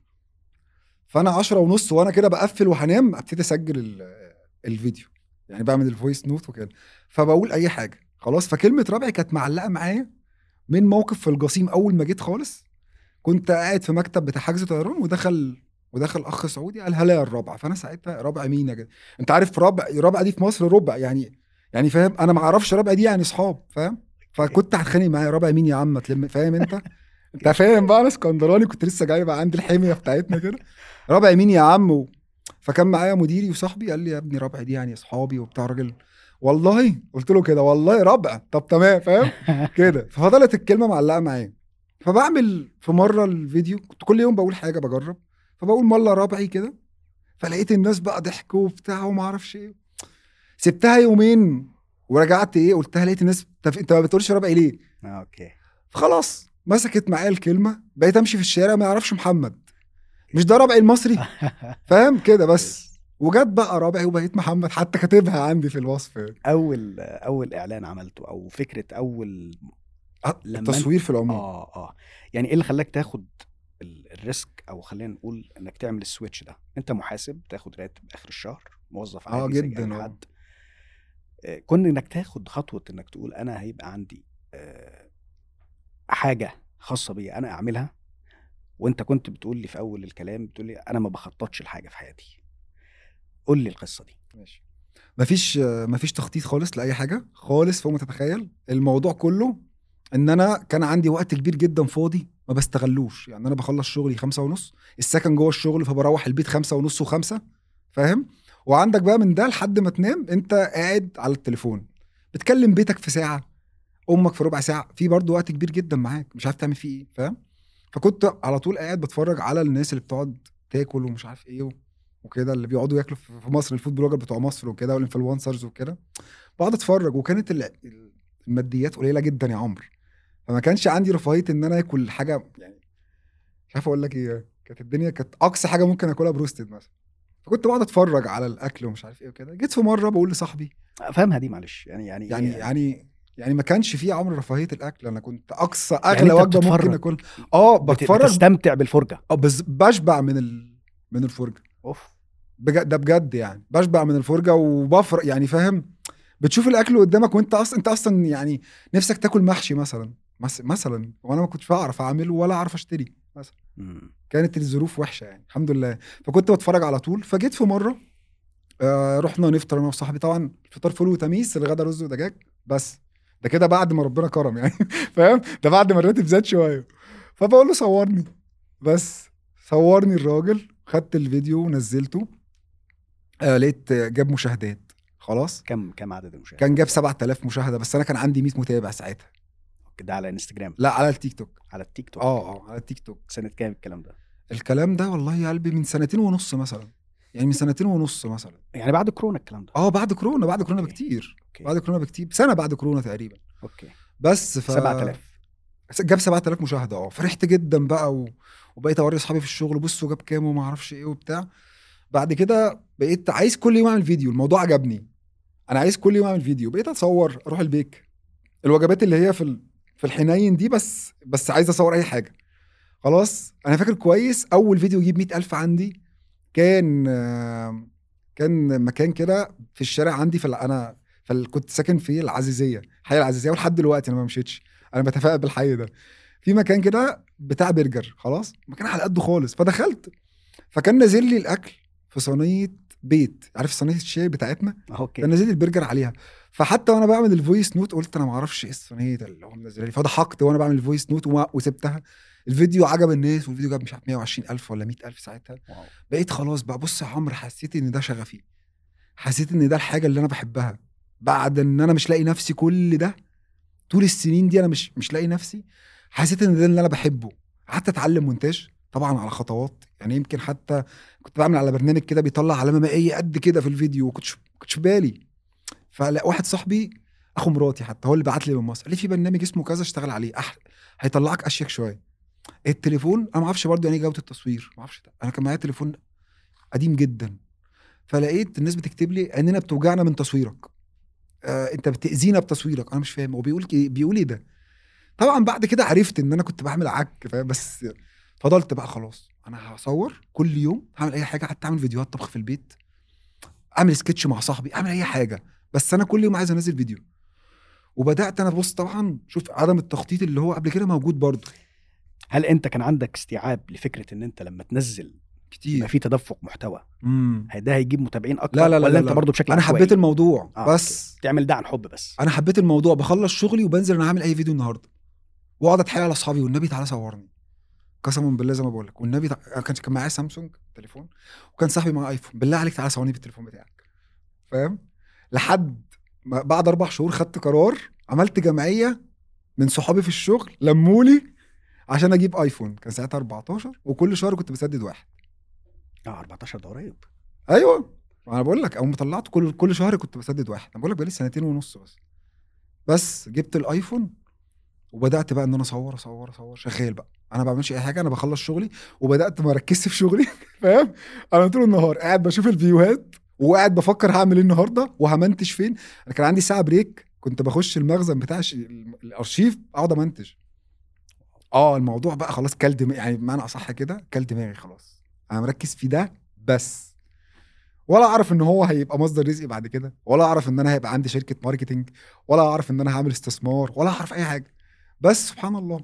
فانا 10 ونص وانا كده بقفل وهنام ابتدي اسجل ال... الفيديو يعني بعمل الفويس نوت وكده فبقول اي حاجه خلاص فكلمه ربعي كانت معلقه معايا من موقف في الجسيم اول ما جيت خالص كنت قاعد في مكتب بتاع حجز طيران ودخل ودخل اخ سعودي قال هلا يا الرابعه فانا ساعتها رابعه مين يا جدع انت عارف رابع رابعه دي في مصر ربع يعني يعني فاهم انا ما اعرفش رابعه دي يعني اصحاب فاهم فكنت هتخانق معايا رابع مين يا عم ما تلم فاهم انت انت فاهم بقى انا اسكندراني كنت لسه جاي بقى عندي الحميه بتاعتنا كده رابع مين يا عم و... فكان معايا مديري وصاحبي قال لي يا ابني رابع دي يعني اصحابي وبتاع راجل والله قلت له كده والله رابع طب تمام فاهم كده ففضلت الكلمه معلقه معايا فبعمل في مره الفيديو كنت كل يوم بقول حاجه بجرب فبقول مره ربعي كده فلقيت الناس بقى ضحكوا وبتاع وما اعرفش ايه سبتها يومين ورجعت ايه قلتها لقيت الناس "طب انت ما بتقولش ربعي ليه آه، اوكي خلاص مسكت معايا الكلمه بقيت امشي في الشارع ما يعرفش محمد مش ده ربعي المصري فاهم كده بس وجت بقى ربعي وبقيت محمد حتى كاتبها عندي في الوصف اول اول اعلان عملته او فكره اول آه، لما التصوير في العموم اه اه يعني ايه اللي خلاك تاخد ال- الريسك او خلينا نقول انك تعمل السويتش ده انت محاسب تاخد راتب اخر الشهر موظف آه، عادي زي جداً، أي آه. حد آه، كون انك تاخد خطوه انك تقول انا هيبقى عندي آه، حاجه خاصه بيا انا اعملها وانت كنت بتقول لي في اول الكلام بتقول لي انا ما بخططش لحاجه في حياتي قول لي القصه دي ماشي مفيش مفيش تخطيط خالص لاي حاجه خالص فوق ما تتخيل الموضوع كله ان انا كان عندي وقت كبير جدا فاضي ما بستغلوش يعني انا بخلص شغلي خمسة ونص السكن جوه الشغل فبروح البيت خمسة ونص وخمسة فاهم وعندك بقى من ده لحد ما تنام انت قاعد على التليفون بتكلم بيتك في ساعه امك في ربع ساعه في برضه وقت كبير جدا معاك مش عارف تعمل فيه ايه فاهم فكنت على طول قاعد بتفرج على الناس اللي بتقعد تاكل ومش عارف ايه و- وكده اللي بيقعدوا ياكلوا في في مصر الفود بلوجر بتوع مصر وكده والانفلونسرز وكده بقعد اتفرج وكانت ال- الماديات قليله جدا يا عمرو فما كانش عندي رفاهيه ان انا اكل حاجه يعني مش عارف اقول لك ايه كانت الدنيا كانت اقصى حاجه ممكن اكلها بروستد مثلا فكنت بقعد اتفرج على الاكل ومش عارف ايه وكده جيت في مره بقول لصاحبي فاهمها دي معلش يعني يعني يعني إيه؟ يعني يعني ما كانش في عمر رفاهيه الاكل انا كنت اقصى يعني اغلى أنت وجبه ممكن بتتفرج. اكلها اه بت- بتفرج بتستمتع بالفرجه اه بس بشبع من ال... من الفرجه اوف بجد ده بجد يعني بشبع من الفرجه وبفرق يعني فاهم بتشوف الاكل قدامك وانت اصلا انت اصلا يعني نفسك تاكل محشي مثلا مس- مثلا وانا ما كنتش بعرف اعمله ولا اعرف اشتري مثلا مم. كانت الظروف وحشه يعني الحمد لله فكنت بتفرج على طول فجيت في مره آه رحنا نفطر انا وصاحبي طبعا الفطار فول وتميس الغدا رز ودجاج بس ده كده بعد ما ربنا كرم يعني فاهم ده بعد ما الراتب زاد شويه فبقول له صورني بس صورني الراجل خدت الفيديو ونزلته آه لقيت آه، جاب مشاهدات خلاص كم كم عدد المشاهدات كان جاب 7000 مشاهده بس انا كان عندي 100 متابع ساعتها ده على انستجرام لا على التيك توك على التيك توك اه اه على التيك توك سنه كام الكلام ده الكلام ده والله يا قلبي من سنتين ونص مثلا يعني من سنتين ونص مثلا يعني بعد كورونا الكلام ده اه بعد كورونا بعد كورونا أوكي. بكتير اوكي بعد كورونا بكتير سنه بعد كورونا تقريبا اوكي بس ف 7000 جاب 7000 مشاهده اه فرحت جدا بقى و... وبقيت اوري اصحابي في الشغل بصوا جاب كام وما اعرفش ايه وبتاع بعد كده بقيت عايز كل يوم اعمل فيديو الموضوع عجبني انا عايز كل يوم اعمل فيديو بقيت اتصور اروح البيك الوجبات اللي هي في ال... في الحنين دي بس بس عايز اصور اي حاجه خلاص انا فاكر كويس اول فيديو يجيب 100000 عندي كان آه، كان مكان كده في الشارع عندي في ال- انا فال- كنت ساكن في العزيزيه حي العزيزيه ولحد دلوقتي انا ما مشيتش انا بتفائل بالحي ده في مكان كده بتاع برجر خلاص مكان على قده خالص فدخلت فكان نازل لي الاكل في صينيه بيت عارف صينيه الشاي بتاعتنا اوكي كان نازل لي البرجر عليها فحتى وانا بعمل الفويس نوت قلت انا ما اعرفش ايه الصينيه ده اللي هو منزلها لي فضحكت وانا بعمل الفويس نوت وما- وسبتها الفيديو عجب الناس والفيديو جاب مش عارف 120000 ولا 100000 ساعتها واو. بقيت خلاص بقى بص يا عمرو حسيت ان ده شغفي حسيت ان ده الحاجه اللي انا بحبها بعد ان انا مش لاقي نفسي كل ده طول السنين دي انا مش مش لاقي نفسي حسيت ان ده اللي انا بحبه قعدت اتعلم مونتاج طبعا على خطوات يعني يمكن حتى كنت بعمل على برنامج كده بيطلع علامه مائيه قد كده في الفيديو وكنتش كنتش في بالي فلا واحد صاحبي اخو مراتي حتى هو اللي بعت لي من مصر قال لي في برنامج اسمه كذا اشتغل عليه أح... هيطلعك اشيك شويه التليفون انا ما اعرفش برضه يعني ايه جوده التصوير ما اعرفش ده. انا كان معايا تليفون قديم جدا فلقيت الناس بتكتب لي عينينا بتوجعنا من تصويرك آه انت بتاذينا بتصويرك انا مش فاهم هو بيقول إيه- بيقول ايه ده طبعا بعد كده عرفت ان انا كنت بعمل عك فاهم بس فضلت بقى خلاص انا هصور كل يوم هعمل اي حاجه حتى اعمل فيديوهات طبخ في البيت اعمل سكتش مع صاحبي اعمل اي حاجه بس انا كل يوم عايز انزل فيديو وبدات انا بص طبعا شوف عدم التخطيط اللي هو قبل كده موجود برضه هل انت كان عندك استيعاب لفكره ان انت لما تنزل كتير يبقى في تدفق محتوى امم ده هيجيب متابعين اكتر لا لا لا ولا لا انت لا. برضه بشكل انا عشوائي؟ حبيت الموضوع آه، بس تعمل ده عن حب بس انا حبيت الموضوع بخلص شغلي وبنزل انا هعمل اي فيديو النهارده واقعد اتحايل على اصحابي والنبي تعالى صورني قسما بالله زي ما بقول لك والنبي تع... كان كان معايا سامسونج تليفون وكان صاحبي معاه ايفون بالله عليك تعالى صورني بالتليفون بتاعك فاهم لحد ما بعد اربع شهور خدت قرار عملت جمعيه من صحابي في الشغل لمولي عشان اجيب ايفون كان ساعتها 14 وكل شهر كنت بسدد واحد اه 14 ده قريب ايوه انا بقول لك اول ما طلعت كل كل شهر كنت بسدد واحد انا بقول لك بقالي سنتين ونص بس بس جبت الايفون وبدات بقى ان انا اصور اصور اصور شغال بقى انا ما بعملش اي حاجه انا بخلص شغلي وبدات ما اركزش في شغلي فاهم انا طول النهار قاعد بشوف الفيوهات وقاعد بفكر هعمل ايه النهارده وهمنتج فين انا كان عندي ساعه بريك كنت بخش المخزن بتاع الش- الارشيف اقعد امنتج اه الموضوع بقى خلاص كل دماغي يعني بمعنى اصح كده كل دماغي خلاص انا مركز في ده بس ولا اعرف ان هو هيبقى مصدر رزقي بعد كده ولا اعرف ان انا هيبقى عندي شركه ماركتينج ولا اعرف ان انا هعمل استثمار ولا اعرف اي حاجه بس سبحان الله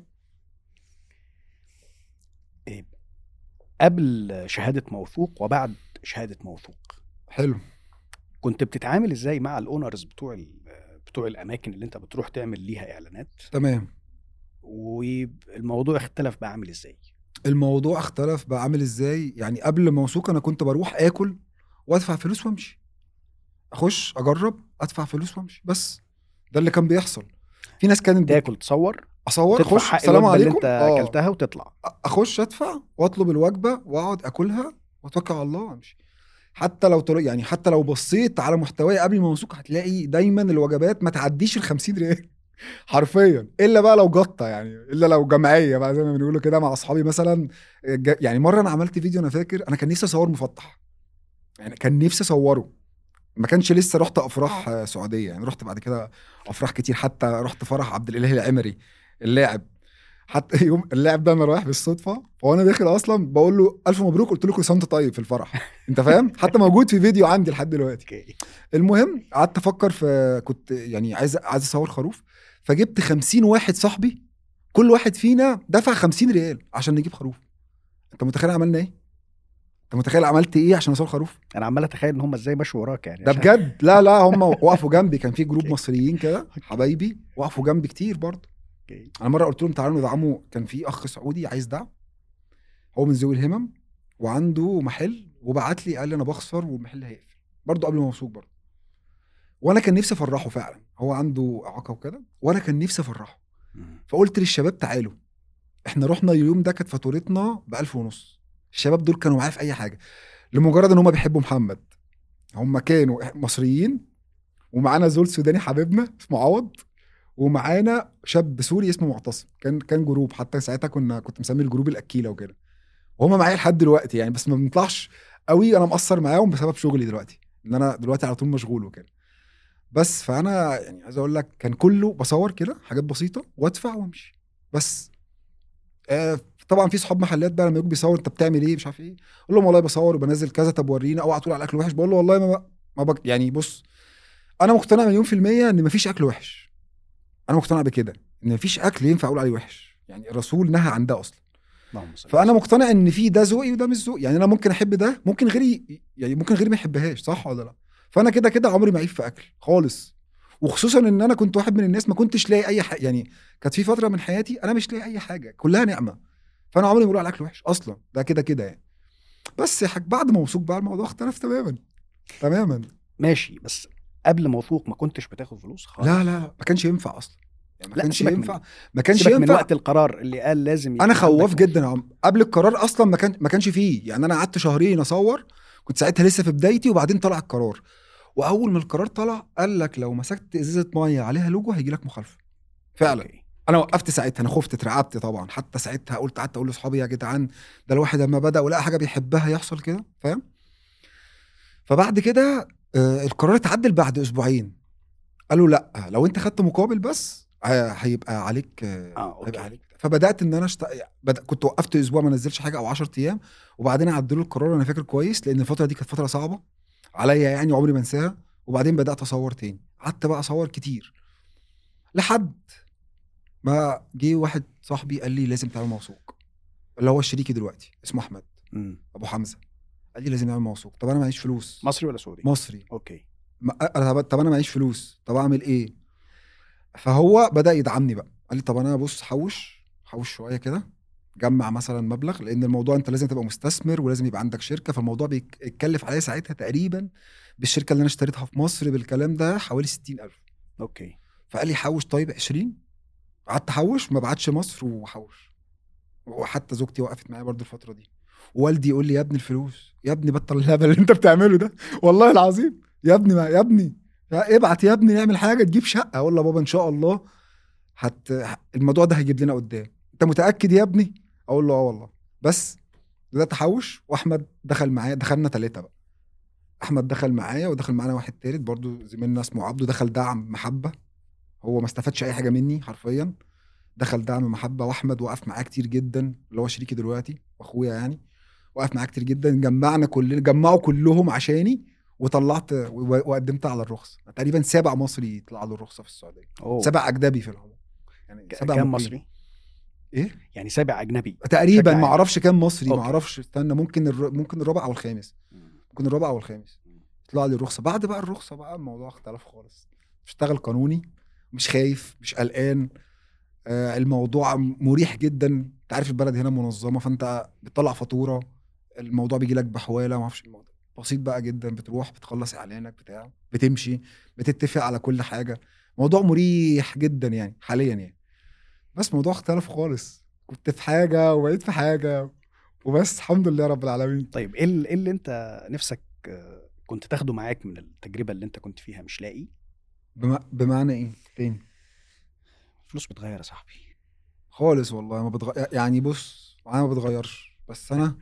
قبل شهاده موثوق وبعد شهاده موثوق حلو كنت بتتعامل ازاي مع الاونرز بتوع ال- بتوع الاماكن اللي انت بتروح تعمل ليها اعلانات تمام والموضوع اختلف بقى عامل ازاي الموضوع اختلف بقى عامل ازاي يعني قبل موثوق انا كنت بروح اكل وادفع فلوس وامشي اخش اجرب ادفع فلوس وامشي بس ده اللي كان بيحصل في ناس كانت بت- تاكل تصور اصور تدفع اخش حق السلام الوجبه اللي عليكم انت آه. اكلتها وتطلع اخش ادفع واطلب الوجبه واقعد اكلها واتوكل على الله وامشي حتى لو طل... يعني حتى لو بصيت على محتواي قبل ما موثوق هتلاقي دايما الوجبات ما تعديش ال 50 ريال حرفيا الا بقى لو جطه يعني الا لو جمعيه بقى زي ما بنقولوا كده مع اصحابي مثلا ج- يعني مره انا عملت فيديو انا فاكر انا كان نفسي اصور مفتح يعني كان نفسي اصوره ما كانش لسه رحت افراح آه، سعوديه يعني رحت بعد كده افراح كتير حتى رحت فرح عبد الاله العمري اللاعب حتى يوم اللاعب ده انا رايح بالصدفه وانا داخل اصلا بقول له الف مبروك قلت له كل سنه وأنت طيب في الفرح انت فاهم حتى موجود في فيديو عندي لحد دلوقتي اوكي المهم قعدت افكر في كنت يعني عايز عايز اصور خروف فجبت 50 واحد صاحبي كل واحد فينا دفع 50 ريال عشان نجيب خروف انت متخيل عملنا ايه انت متخيل عملت ايه عشان اصور خروف انا عمال اتخيل ان هم ازاي مشوا وراك يعني ده عشان- بجد لا لا هم وقفوا جنبي كان في جروب أوكي. مصريين كده حبايبي وقفوا جنبي كتير برضه اوكي انا مره قلت لهم تعالوا ندعموا كان في اخ سعودي عايز دعم هو من ذوي الهمم وعنده محل وبعت لي قال لي انا بخسر والمحل هيقفل برضه قبل ما موثوق برضه وانا كان نفسي افرحه فعلا هو عنده اعاقه وكده وانا كان نفسي افرحه مم. فقلت للشباب تعالوا احنا رحنا اليوم ده كانت فاتورتنا ب 1000 ونص الشباب دول كانوا معايا في اي حاجه لمجرد ان هم بيحبوا محمد هم كانوا مصريين ومعانا زول سوداني حبيبنا اسمه عوض ومعانا شاب سوري اسمه معتصم كان كان جروب حتى ساعتها كنا كنت مسمي الجروب الاكيله وكده وهم معايا لحد دلوقتي يعني بس ما بنطلعش قوي انا مقصر معاهم بسبب شغلي دلوقتي ان انا دلوقتي على طول مشغول وكده بس فانا يعني عايز اقول لك كان كله بصور كده حاجات بسيطه وادفع وامشي بس آه طبعا في صحاب محلات بقى لما يجوا بيصور انت بتعمل ايه مش عارف ايه اقول لهم والله بصور وبنزل كذا طب ورينا اوعى تقول على الاكل وحش بقول له والله ما بق... ما بق... يعني بص انا مقتنع مليون في الميه ان مفيش اكل وحش انا مقتنع بكده ان مفيش اكل ينفع اقول عليه وحش يعني الرسول نهى عن ده اصلا اللهم صل فانا مقتنع ان في ده ذوقي وده مش ذوقي يعني انا ممكن احب ده ممكن غيري يعني ممكن غيري ما يحبهاش صح ولا لا فانا كده كده عمري ما اعيب في اكل خالص وخصوصا ان انا كنت واحد من الناس ما كنتش لاقي اي حاجه يعني كانت في فتره من حياتي انا مش لاقي اي حاجه كلها نعمه فانا عمري ما بقول على الاكل وحش اصلا ده كده كده يعني بس يا حاج بعد ما موثوق بقى الموضوع اختلف تماما تماما ماشي بس قبل موثوق ما كنتش بتاخد فلوس خالص لا لا لا ما كانش ينفع اصلا يعني ما لا، كانش سيبك من- ينفع ما كانش سيبك من ينفع وقت القرار اللي قال لازم يبقى انا خواف عندك جدا يا عم قبل القرار اصلا ما كان ما كانش فيه يعني انا قعدت شهرين اصور كنت ساعتها لسه في بدايتي وبعدين طلع القرار واول ما القرار طلع قال لك لو مسكت ازازه ميه عليها لوجو هيجي لك مخالفه فعلا أوكي. انا وقفت ساعتها انا خفت اترعبت طبعا حتى ساعتها قلت قعدت اقول لاصحابي يا جدعان ده الواحد لما بدا ولقى حاجه بيحبها يحصل كده فاهم فبعد كده آه، القرار اتعدل بعد اسبوعين قالوا لا لو انت خدت مقابل بس ه- هيبقى عليك آه، اه اوكي هيبقى عليك فبدات ان انا اشت... بد... كنت وقفت اسبوع ما نزلش حاجه او 10 ايام وبعدين عدلوا القرار انا فاكر كويس لان الفتره دي كانت فتره صعبه عليا يعني عمري ما انساها وبعدين بدات اصور تاني قعدت بقى اصور كتير لحد ما جه واحد صاحبي قال لي لازم تعمل موثوق اللي هو شريكي دلوقتي اسمه احمد مم. ابو حمزه قال لي لازم نعمل موثوق طب انا معيش فلوس مصري ولا سعودي؟ مصري اوكي ما- أنا- طب طب انا معيش فلوس طب اعمل ايه فهو بدا يدعمني بقى قال لي طب انا بص حوش حوش شويه كده جمع مثلا مبلغ لان الموضوع انت لازم تبقى مستثمر ولازم يبقى عندك شركه فالموضوع بيتكلف عليا ساعتها تقريبا بالشركه اللي انا اشتريتها في مصر بالكلام ده حوالي 60000 اوكي فقال لي حوش طيب 20 قعدت احوش ما بعتش مصر وحوش وحتى زوجتي وقفت معايا برضو الفتره دي والدي يقول لي يا ابني الفلوس يا ابني بطل الهبل اللي انت بتعمله ده والله العظيم يا ابني ما يا ابني ابعت يا ابني نعمل حاجه تجيب شقه اقول له بابا ان شاء الله هت الموضوع ده هيجيب لنا قدام انت متاكد يا ابني اقول له اه والله بس بدات احوش واحمد دخل معايا دخلنا ثلاثه بقى احمد دخل معايا ودخل معانا واحد تالت برضو زميلنا اسمه عبده دخل دعم محبه هو ما استفادش اي حاجه مني حرفيا دخل دعم محبه واحمد وقف معاه كتير جدا اللي هو شريكي دلوقتي واخويا يعني وقف معاه كتير جدا جمعنا كلنا جمعوا كلهم عشاني وطلعت و- وقدمت على الرخصه تقريبا سابع مصري يطلع له الرخصه في السعوديه أوه. سابع اجنبي في العموم يعني ك- سابع كام مقيم. مصري؟ ايه يعني سابع اجنبي تقريبا بشكل ما عام. اعرفش كام مصري ما أوكي. اعرفش استنى ممكن الر... ممكن الرابع او الخامس ممكن الرابع او الخامس طلع لي الرخصه بعد بقى الرخصه بقى الموضوع اختلف خالص بشتغل قانوني مش خايف مش قلقان آه الموضوع مريح جدا انت عارف البلد هنا منظمه فانت بتطلع فاتوره الموضوع بيجي لك بحواله ما اعرفش الموضوع بسيط بقى جدا بتروح بتخلص اعلانك بتاع بتمشي بتتفق على كل حاجه موضوع مريح جدا يعني حاليا يعني بس موضوع اختلف خالص كنت في حاجه وبقيت في حاجه وبس الحمد لله رب العالمين طيب ايه ال- إيه اللي انت نفسك آه، كنت تاخده معاك من التجربه اللي انت كنت فيها مش لاقي بم... بمعنى ايه تاني فلوس بتغير يا صاحبي خالص والله ما بتغير يعني بص انا ما بتغيرش بس انا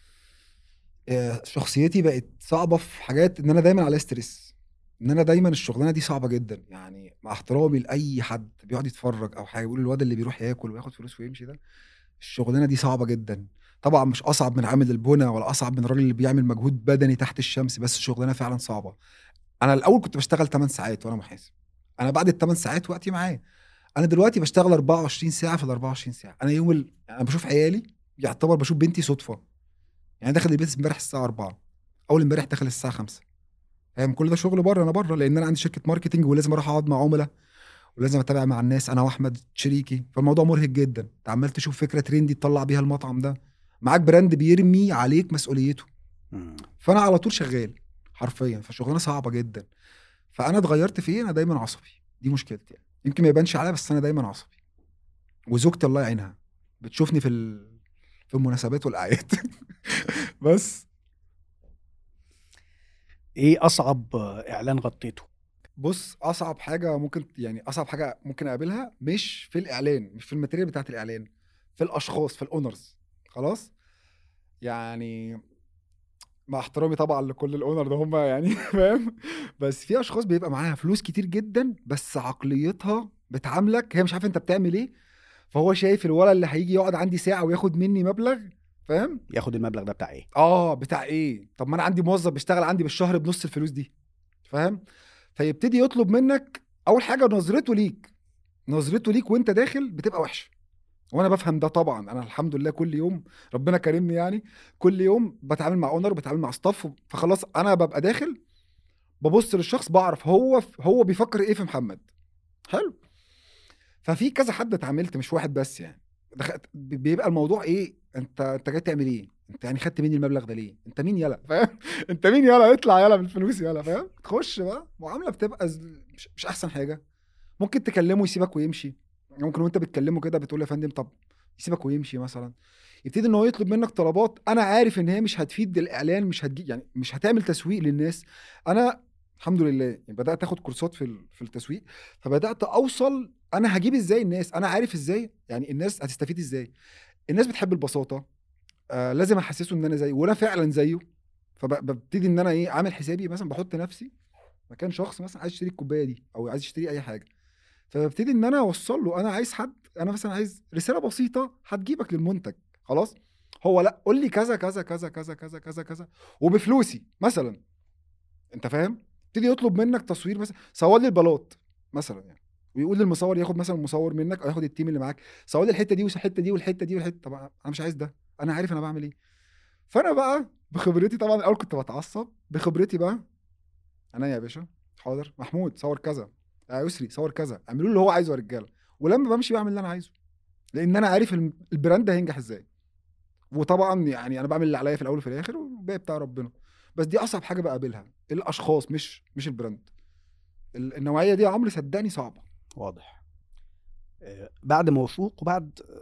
آه، شخصيتي بقت صعبه في حاجات ان انا دايما على ستريس ان انا دايما الشغلانه دي صعبه جدا يعني مع احترامي لاي حد بيقعد يتفرج او حاجه يقول الواد اللي بيروح ياكل وياخد فلوس ويمشي ده الشغلانه دي صعبه جدا طبعا مش اصعب من عامل البنى ولا اصعب من الراجل اللي بيعمل مجهود بدني تحت الشمس بس الشغلانه فعلا صعبه انا الاول كنت بشتغل 8 ساعات وانا محاسب انا بعد ال 8 ساعات وقتي معايا انا دلوقتي بشتغل 24 ساعه في ال 24 ساعه انا يوم ال... انا بشوف عيالي يعتبر بشوف بنتي صدفه يعني داخل البيت امبارح الساعه 4 اول امبارح داخل الساعه 5 فاهم كل ده شغل بره انا بره لان انا عندي شركه ماركتنج ولازم اروح اقعد مع عملاء ولازم اتابع مع الناس انا واحمد شريكي فالموضوع مرهق جدا انت عمال تشوف فكره ترندي تطلع بيها المطعم ده معاك براند بيرمي عليك مسؤوليته مم. فانا على طول شغال حرفيا فشغلانه صعبه جدا فانا اتغيرت في ايه انا دايما عصبي دي مشكلتي يعني. يمكن ما يبانش عليا بس انا دايما عصبي وزوجتي الله يعينها بتشوفني في ال... في المناسبات والاعياد بس ايه اصعب آه، اعلان غطيته بص اصعب حاجه ممكن يعني اصعب حاجه ممكن اقابلها مش في الاعلان مش في الماتيريال بتاعت الاعلان في الاشخاص في الاونرز خلاص يعني مع احترامي طبعا لكل الاونر ده هم يعني فاهم بس في اشخاص بيبقى معاها فلوس كتير جدا بس عقليتها بتعاملك هي مش عارفه انت بتعمل ايه فهو شايف الولد اللي هيجي يقعد عندي ساعه وياخد مني مبلغ فاهم ياخد المبلغ ده بتاع ايه اه بتاع ايه طب ما انا عندي موظف بيشتغل عندي بالشهر بنص الفلوس دي فاهم فيبتدي يطلب منك اول حاجه نظرته ليك نظرته ليك وانت داخل بتبقى وحشه وانا بفهم ده طبعا انا الحمد لله كل يوم ربنا كرمني يعني كل يوم بتعامل مع اونر وبتعامل مع ستاف فخلاص انا ببقى داخل ببص للشخص بعرف هو هو بيفكر ايه في محمد حلو ففي كذا حد اتعاملت مش واحد بس يعني دخلت بيبقى الموضوع ايه انت انت جاي تعمل ايه انت يعني خدت مني المبلغ ده ليه انت مين يلا فاهم انت مين يلا اطلع يلا بالفلوس يلا فاهم تخش بقى معامله بتبقى ز- مش, مش احسن حاجه ممكن تكلمه يسيبك ويمشي ممكن وانت بتكلمه كده بتقول له يا فندم طب يسيبك ويمشي مثلا يبتدي ان هو يطلب منك طلبات انا عارف ان هي مش هتفيد الاعلان مش هتجي يعني مش هتعمل تسويق للناس انا الحمد لله يعني بدات اخد كورسات في ال- في التسويق فبدات اوصل انا هجيب ازاي الناس انا عارف ازاي يعني الناس هتستفيد ازاي الناس بتحب البساطه آه لازم احسسه ان انا زيه وانا فعلا زيه فببتدي ان انا ايه عامل حسابي مثلا بحط نفسي مكان شخص مثلا عايز يشتري الكوبايه دي او عايز يشتري اي حاجه فببتدي ان انا اوصل له انا عايز حد انا مثلا عايز رساله بسيطه هتجيبك للمنتج خلاص هو لا قول لي كذا كذا كذا كذا كذا كذا كذا وبفلوسي مثلا انت فاهم يبتدي يطلب منك تصوير مثلا صور لي البلاط مثلا يعني ويقول للمصور ياخد مثلا مصور منك او ياخد التيم اللي معاك صور لي الحته دي والحته دي والحته دي والحته طب انا مش عايز ده انا عارف انا بعمل ايه فانا بقى بخبرتي طبعا الاول كنت بتعصب بخبرتي بقى انا يا باشا حاضر محمود صور كذا يا يسري صور كذا اعملوا اللي هو عايزه يا رجاله ولما بمشي بعمل اللي انا عايزه لان انا عارف الم- البراند هينجح ازاي وطبعا يعني انا بعمل اللي عليا في الاول وفي الاخر والباقي بتاع ربنا بس دي اصعب حاجه بقابلها الاشخاص مش مش البراند ال- النوعيه دي يا عمرو صدقني صعبه واضح آه، بعد ما افوق وبعد آه،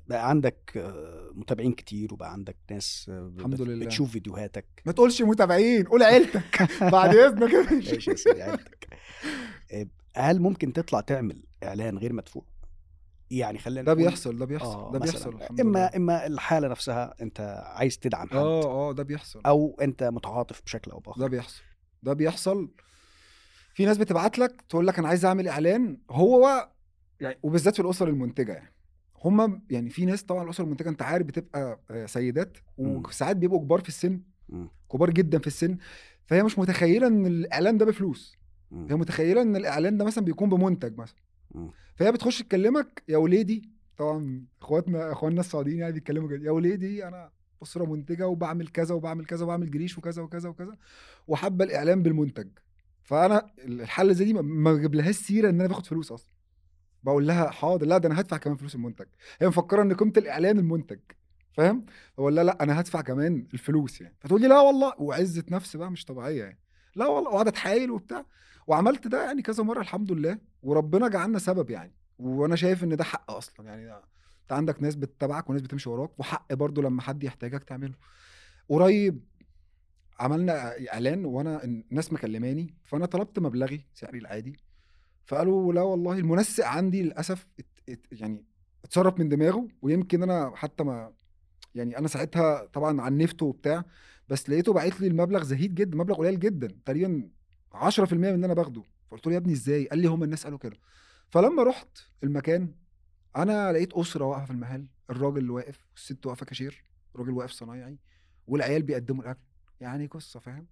بقى عندك آه، متابعين كتير وبقى عندك ناس آه، الحمد بت- لله. بتشوف فيديوهاتك ما تقولش متابعين قول عيلتك بعد اذنك يا باشا. ماشي يا سيدي عيلتك آه، هل ممكن تطلع تعمل اعلان غير مدفوع يعني خلينا ده نقول- بيحصل ده بيحصل آه ده مثلاً. بيحصل الحمد اما لله اما الحاله نفسها انت عايز تدعم حد اه اه ده بيحصل او انت متعاطف بشكل او باخر ده بيحصل ده بيحصل في ناس بتبعت لك تقول لك انا عايز اعمل اعلان هو يعني وبالذات في الاسر المنتجه يعني هم يعني في ناس طبعا الاسر المنتجه انت عارف بتبقى آه، سيدات مم. وساعات بيبقوا كبار في السن مم. كبار جدا في السن فهي مش متخيله ان الاعلان ده بفلوس مم. هي متخيله ان الاعلان ده مثلا بيكون بمنتج مثلا مم. فهي بتخش تكلمك يا وليدي طبعا اخواتنا اخواننا السعوديين يعني بيتكلموا كده يا وليدي انا اسره منتجه وبعمل كذا وبعمل كذا وبعمل جريش وكذا وكذا وكذا وحابه الاعلان بالمنتج فانا الحل زي دي ما- ما بجيبلهاش سيره ان انا باخد فلوس اصلا بقول لها حاضر لا ده انا هدفع كمان فلوس المنتج هي مفكره ان قيمه الاعلان المنتج فاهم بقول لها لا انا هدفع كمان الفلوس يعني فتقول لي لا والله وعزه نفس بقى مش طبيعيه يعني لا والله وقعدت اتحايل وبتاع وعملت ده يعني كذا مره الحمد لله وربنا جعلنا سبب يعني وانا شايف ان ده حق اصلا يعني ده انت عندك ناس بتتابعك وناس بتمشي وراك وحق برضو لما حد يحتاجك تعمله قريب عملنا اعلان وانا الناس مكلماني فانا طلبت مبلغي سعري العادي فقالوا لا والله المنسق عندي للاسف ات ات يعني اتصرف من دماغه ويمكن انا حتى ما يعني انا ساعتها طبعا عنفته وبتاع بس لقيته باعت لي المبلغ زهيد جدا مبلغ قليل جدا تقريبا 10% من اللي انا باخده فقلت له يا ابني ازاي قال لي هم الناس قالوا كده فلما رحت المكان انا لقيت اسره واقفه في المحل الراجل اللي واقف والست واقفه كاشير الراجل واقف صنايعي والعيال بيقدموا الاكل يعني قصه فاهم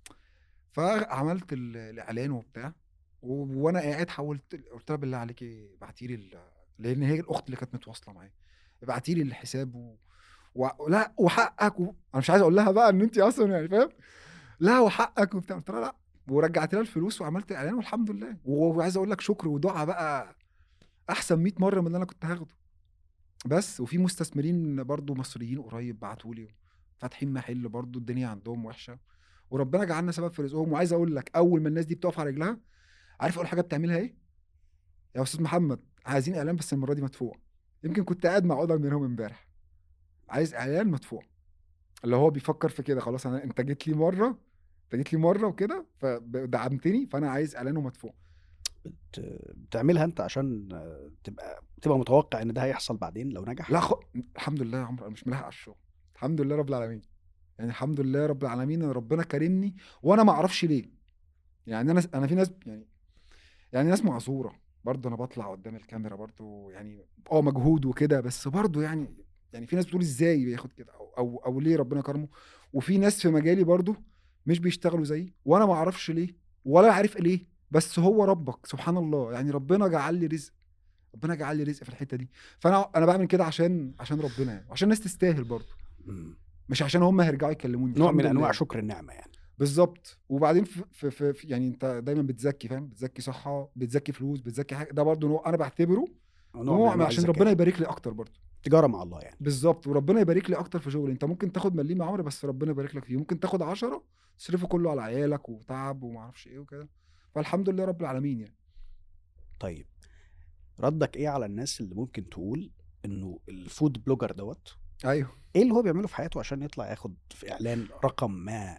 فعملت ال- الاعلان وبتاع و- وانا قاعد حولت قلت لها بالله عليكي ابعتي لي ال- لان هي الاخت اللي كانت متواصله معايا ابعتي لي الحساب و... و... لا وحقك و... انا مش عايز اقول لها بقى ان انت اصلا يعني فاهم لا وحقك وبتاع قلت لها لا ورجعت لها الفلوس وعملت الاعلان والحمد لله وعايز اقول لك شكر ودعاء بقى احسن 100 مره من اللي انا كنت هاخده بس وفي مستثمرين برضو مصريين قريب بعتوا لي فاتحين محل برضو الدنيا عندهم وحشه وربنا جعلنا سبب في رزقهم وعايز اقول لك اول ما الناس دي بتقف على رجلها عارف اول حاجه بتعملها ايه يا استاذ محمد عايزين اعلان بس المره دي مدفوع يمكن كنت قاعد مع عقده منهم امبارح عايز اعلان مدفوع اللي هو بيفكر في كده خلاص انا انت جيت لي مره انت جيت لي مره وكده فدعمتني فانا عايز اعلانه مدفوع بت... بتعملها انت عشان آه، تبقى تبقى متوقع ان ده هيحصل بعدين لو نجح لا خ... الحمد لله يا عمرو انا مش ملاحق على الشغل الحمد لله رب العالمين يعني الحمد لله رب العالمين ان ربنا كرمني وانا ما اعرفش ليه يعني انا انا في ناس يعني يعني ناس معذوره برضه انا بطلع قدام الكاميرا برضه يعني اه مجهود وكده بس برضه يعني يعني في ناس بتقول ازاي بياخد كده او او, أو ليه ربنا كرمه وفي ناس في مجالي برضه مش بيشتغلوا زيي وانا ما اعرفش ليه ولا عارف ليه بس هو ربك سبحان الله يعني ربنا جعل لي رزق ربنا جعل لي رزق في الحته دي فانا انا بعمل كده عشان عشان ربنا يعني عشان الناس تستاهل برضه مم. مش عشان هم هيرجعوا يكلموني نوع الحمد من انواع لله. شكر النعمه يعني بالظبط وبعدين في, في, في, في يعني انت دايما بتزكي فاهم بتزكي صحه بتزكي فلوس بتزكي حاجه ده برضه نوع انا بعتبره نوع, أنواع عشان الزكاة. ربنا يبارك لي اكتر برضه تجاره مع الله يعني بالظبط وربنا يبارك لي اكتر في شغلي انت ممكن تاخد مليم يا عمرو بس ربنا يبارك لك فيه ممكن تاخد عشرة تصرفه كله على عيالك وتعب وما اعرفش ايه وكده فالحمد لله رب العالمين يعني طيب ردك ايه على الناس اللي ممكن تقول انه الفود بلوجر دوت ايوه ايه اللي هو بيعمله في حياته عشان يطلع ياخد في اعلان رقم ما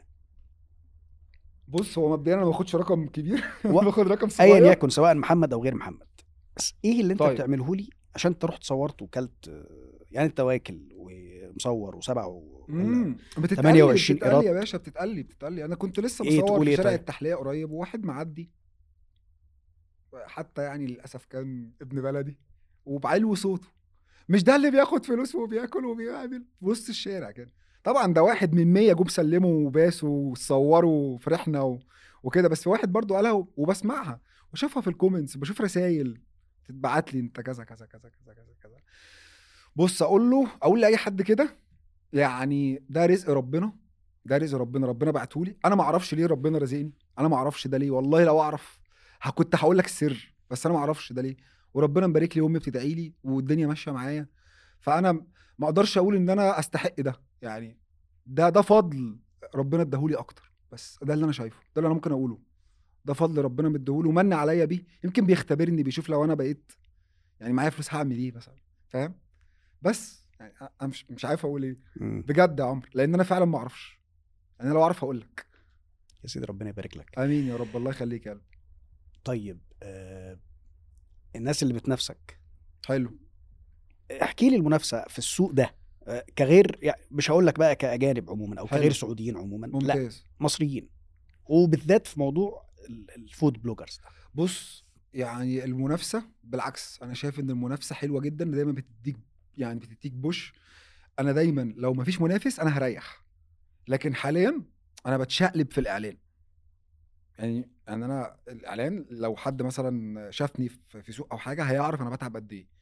بص هو مبدئيا انا ما باخدش رقم كبير و- باخد رقم صغير ايا يكن سواء محمد او غير محمد بس ايه اللي انت طيب. طيب. بتعمله لي عشان انت رحت صورت وكلت آه، يعني انت واكل ومصور وسبع و... ولا- امم بتتقلي 28 بتتقلي إيراد. يا باشا بتتقلي بتتقلي انا كنت لسه إيه بصور تقول في إيه شارع طيب؟ التحليه قريب وواحد معدي حتى يعني للاسف كان ابن بلدي وبعلو صوته مش ده اللي بياخد فلوس وبياكل وبيعمل في وسط الشارع كده طبعا ده واحد من 100 جم سلموا وباسوا وصوروا وفرحنا و... وكده بس واحد برضو قالها و- وبسمعها واشوفها في الكومنتس بشوف رسائل تتبعت لي انت كذا كذا كذا كذا كذا كذا بص اقول له اقول لاي حد كده يعني ده رزق ربنا ده رزق ربنا ربنا بعتهولي انا ما اعرفش ليه ربنا رزقني انا ما اعرفش ده ليه والله لو اعرف ه- كنت هقول لك السر بس انا ما اعرفش ده ليه وربنا مبارك لي امي بتدعي لي والدنيا ماشيه معايا فانا ما اقدرش اقول ان انا استحق ده يعني ده ده فضل ربنا اداهولي اكتر بس ده اللي انا شايفه ده اللي انا ممكن اقوله ده فضل ربنا مديهولي ومن عليا بيه يمكن بيختبرني بيشوف لو انا بقيت يعني معايا فلوس هعمل ايه مثلا فاهم بس يعني انا مش مش عارف اقول ايه مم. بجد يا عمرو لان انا فعلا ما اعرفش انا لو اعرف اقول لك يا سيدي ربنا يبارك لك امين يا رب الله يخليك يا قلبي طيب آه الناس اللي بتنافسك حلو احكي لي المنافسه في السوق ده آه، كغير يعني مش هقول لك بقى كاجانب عموما او حلو. كغير سعوديين عموما لا ممتاز مصريين وبالذات في موضوع ال- الفود بلوجرز ده بص يعني المنافسه بالعكس انا شايف ان المنافسه حلوه جدا دايما بتديك يعني بتديك بوش انا دايما لو ما فيش منافس انا هريح لكن حاليا انا بتشقلب في الاعلان يعني يعني انا الاعلان لو حد مثلا شافني في في سوق او حاجه هيعرف انا بتعب قد ايه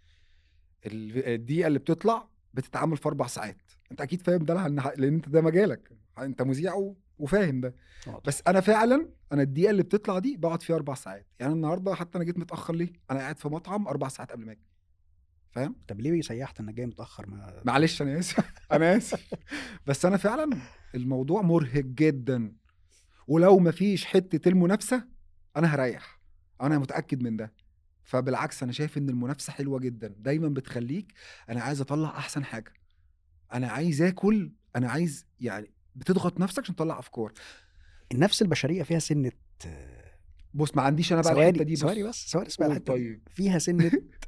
ال- الدقيقه اللي بتطلع بتتعمل في اربع ساعات انت اكيد فاهم ده لأن- لان انت ده مجالك انت مذيع و- وفاهم ده واضح. بس انا فعلا انا الدقيقه اللي بتطلع دي بقعد فيها اربع ساعات يعني النهارده حتى انا جيت متاخر ليه انا قاعد في مطعم اربع ساعات قبل ما اجي فاهم طب ليه سيحت انك جاي متاخر ما معلش انا اسف انا اسف بس انا فعلا الموضوع مرهق جدا ولو ما فيش حته المنافسه انا هريح انا متاكد من ده فبالعكس انا شايف ان المنافسه حلوه جدا دايما بتخليك انا عايز اطلع احسن حاجه انا عايز اكل انا عايز يعني بتضغط نفسك عشان تطلع افكار النفس البشريه فيها سنه آه، بص ما عنديش انا بقى الحته ثواني دي ثواني بس ثواني اسمع قول الحته دي. طيب فيها سنه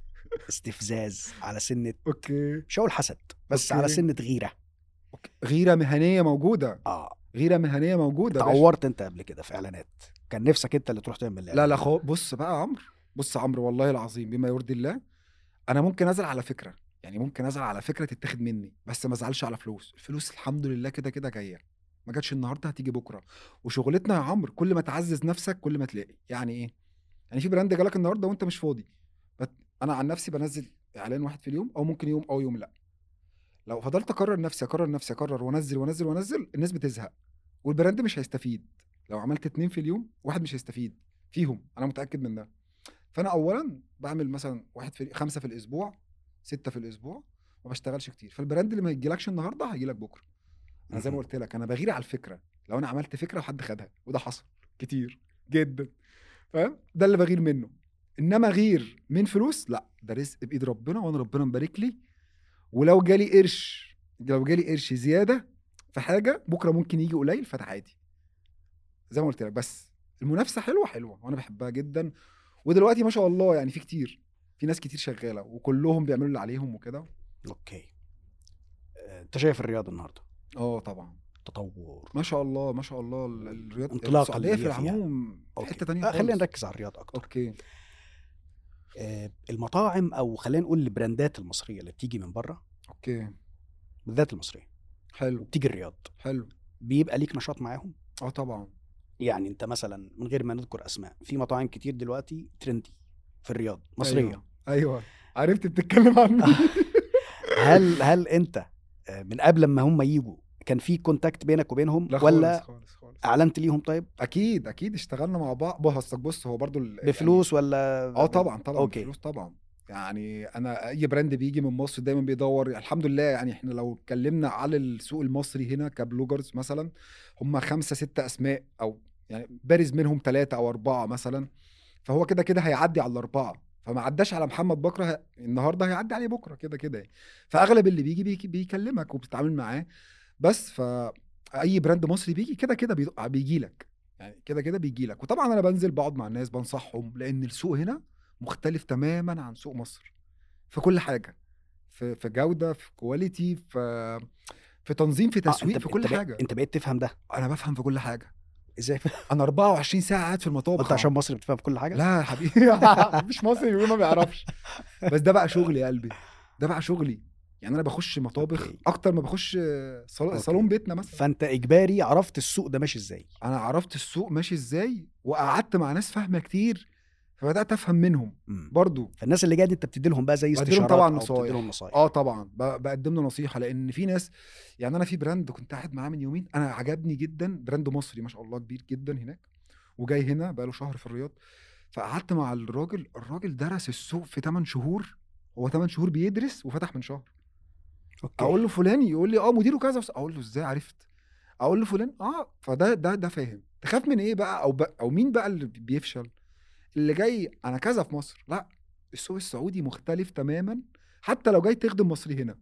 استفزاز على سنه اوكي مش هقول حسد بس أوكي. على سنه غيره أوكي. غيره مهنيه موجوده اه غيره مهنيه موجوده يا باشا. اتعورت انت قبل كده في اعلانات كان نفسك انت اللي تروح تعمل لا لا خو... بص بقى يا عمرو بص يا عمرو والله العظيم بما يرضي الله انا ممكن ازعل على فكره يعني ممكن ازعل على فكره تتاخد مني بس ما ازعلش على فلوس الفلوس الحمد لله كده كده جايه ما جاتش النهارده هتيجي بكره وشغلتنا يا عمرو كل ما تعزز نفسك كل ما تلاقي يعني ايه يعني في براند جالك النهارده وانت مش فاضي بت... انا عن نفسي بنزل اعلان واحد في اليوم او ممكن يوم او يوم لا لو فضلت اكرر نفسي اكرر نفسي اكرر وانزل وانزل وانزل الناس بتزهق والبراند مش هيستفيد لو عملت اتنين في اليوم واحد مش هيستفيد فيهم انا متاكد من ده فانا اولا بعمل مثلا واحد في خمسه في الاسبوع سته في الاسبوع ما بشتغلش كتير فالبراند اللي ما يجيلكش النهارده هيجي لك بكره انا زي ما مهم. قلت لك انا بغير على الفكره لو انا عملت فكره وحد خدها وده حصل كتير جدا فاهم ده اللي بغير منه انما غير من فلوس لا ده رزق بايد ربنا وانا ربنا مبارك لي ولو جالي قرش لو جالي قرش زياده في حاجه بكره ممكن يجي قليل فده عادي زي ما قلت لك بس المنافسه حلوه حلوه وانا بحبها جدا ودلوقتي ما شاء الله يعني في كتير في ناس كتير شغاله وكلهم بيعملوا اللي عليهم وكده اوكي آه، انت شايف الرياضه النهارده اه طبعا تطور ما شاء الله ما شاء الله ال- الرياض انطلاقة السعوديه اللي في هي فيها. العموم في أوكي. حته تانية آه خلينا خالص. نركز على الرياضه اكتر اوكي آه المطاعم او خلينا نقول البراندات المصريه اللي بتيجي من بره اوكي بالذات المصريه حلو وبتيجي الرياض حلو بيبقى ليك نشاط معاهم اه طبعا يعني انت مثلا من غير ما نذكر اسماء في مطاعم كتير دلوقتي ترندي في الرياض مصريه ايوه, أيوة. عرفت بتتكلم عن مين هل هل انت آه، من قبل ما هم يجوا كان في كونتاكت بينك وبينهم لا ولا خالص خالص خالص اعلنت ليهم طيب اكيد اكيد اشتغلنا مع بعض بص بص هو برضو ال- بفلوس ولا يعني اه طبعا طبعا أوكي. بفلوس طبعا يعني انا اي براند بيجي من مصر دايما بيدور الحمد لله يعني احنا لو اتكلمنا على السوق المصري هنا كبلوجرز مثلا هم خمسة ستة اسماء او يعني بارز منهم ثلاثة او اربعة مثلا فهو كده كده هيعدي على الاربعة فما عداش على محمد بكره ه- النهارده هيعدي عليه بكره كده كده يعني فاغلب اللي بيجي بيجي بيكلمك وبتتعامل معاه بس فاي براند مصري بيجي كده كده بيجي لك يعني كده كده بيجي لك وطبعا انا بنزل بقعد مع الناس بنصحهم لان السوق هنا مختلف تماما عن سوق مصر في كل حاجه في في جوده في كواليتي في في تنظيم في آه، تسويق انت في كل انت بقيت- حاجه انت بقيت تفهم ده انا بفهم في كل حاجه ازاي انا 24 ساعه قاعد في المطابخ انت عشان مصري بتفهم في كل حاجه لا يا حبيبي مش مصري يقول ما بيعرفش بس ده بقى شغلي يا قلبي ده بقى شغلي يعني انا بخش مطابخ أوكي. اكتر ما بخش صال- أوكي. صالون بيتنا مثلا فانت اجباري عرفت السوق ده ماشي ازاي انا عرفت السوق ماشي ازاي وقعدت مع ناس فاهمه كتير فبدات افهم منهم مم. برضو فالناس اللي جايه دي انت بتدي لهم بقى زي بديلهم استشارات طبعا او نصايح. بتدي لهم نصايح اه طبعا ب- بقدم له نصيحه لان في ناس يعني انا في براند كنت قاعد معاه من يومين انا عجبني جدا براند مصري ما شاء الله كبير جدا هناك وجاي هنا بقاله شهر في الرياض فقعدت مع الراجل الراجل درس السوق في 8 شهور هو 8 شهور بيدرس وفتح من شهر اوكي اقول له فلان يقول لي اه مديره كذا بس اقول له ازاي عرفت اقول له فلان اه فده ده ده فاهم تخاف من ايه بقى او بقى او مين بقى اللي بيفشل اللي جاي انا كذا في مصر لا السوق السعودي مختلف تماما حتى لو جاي تخدم مصري هنا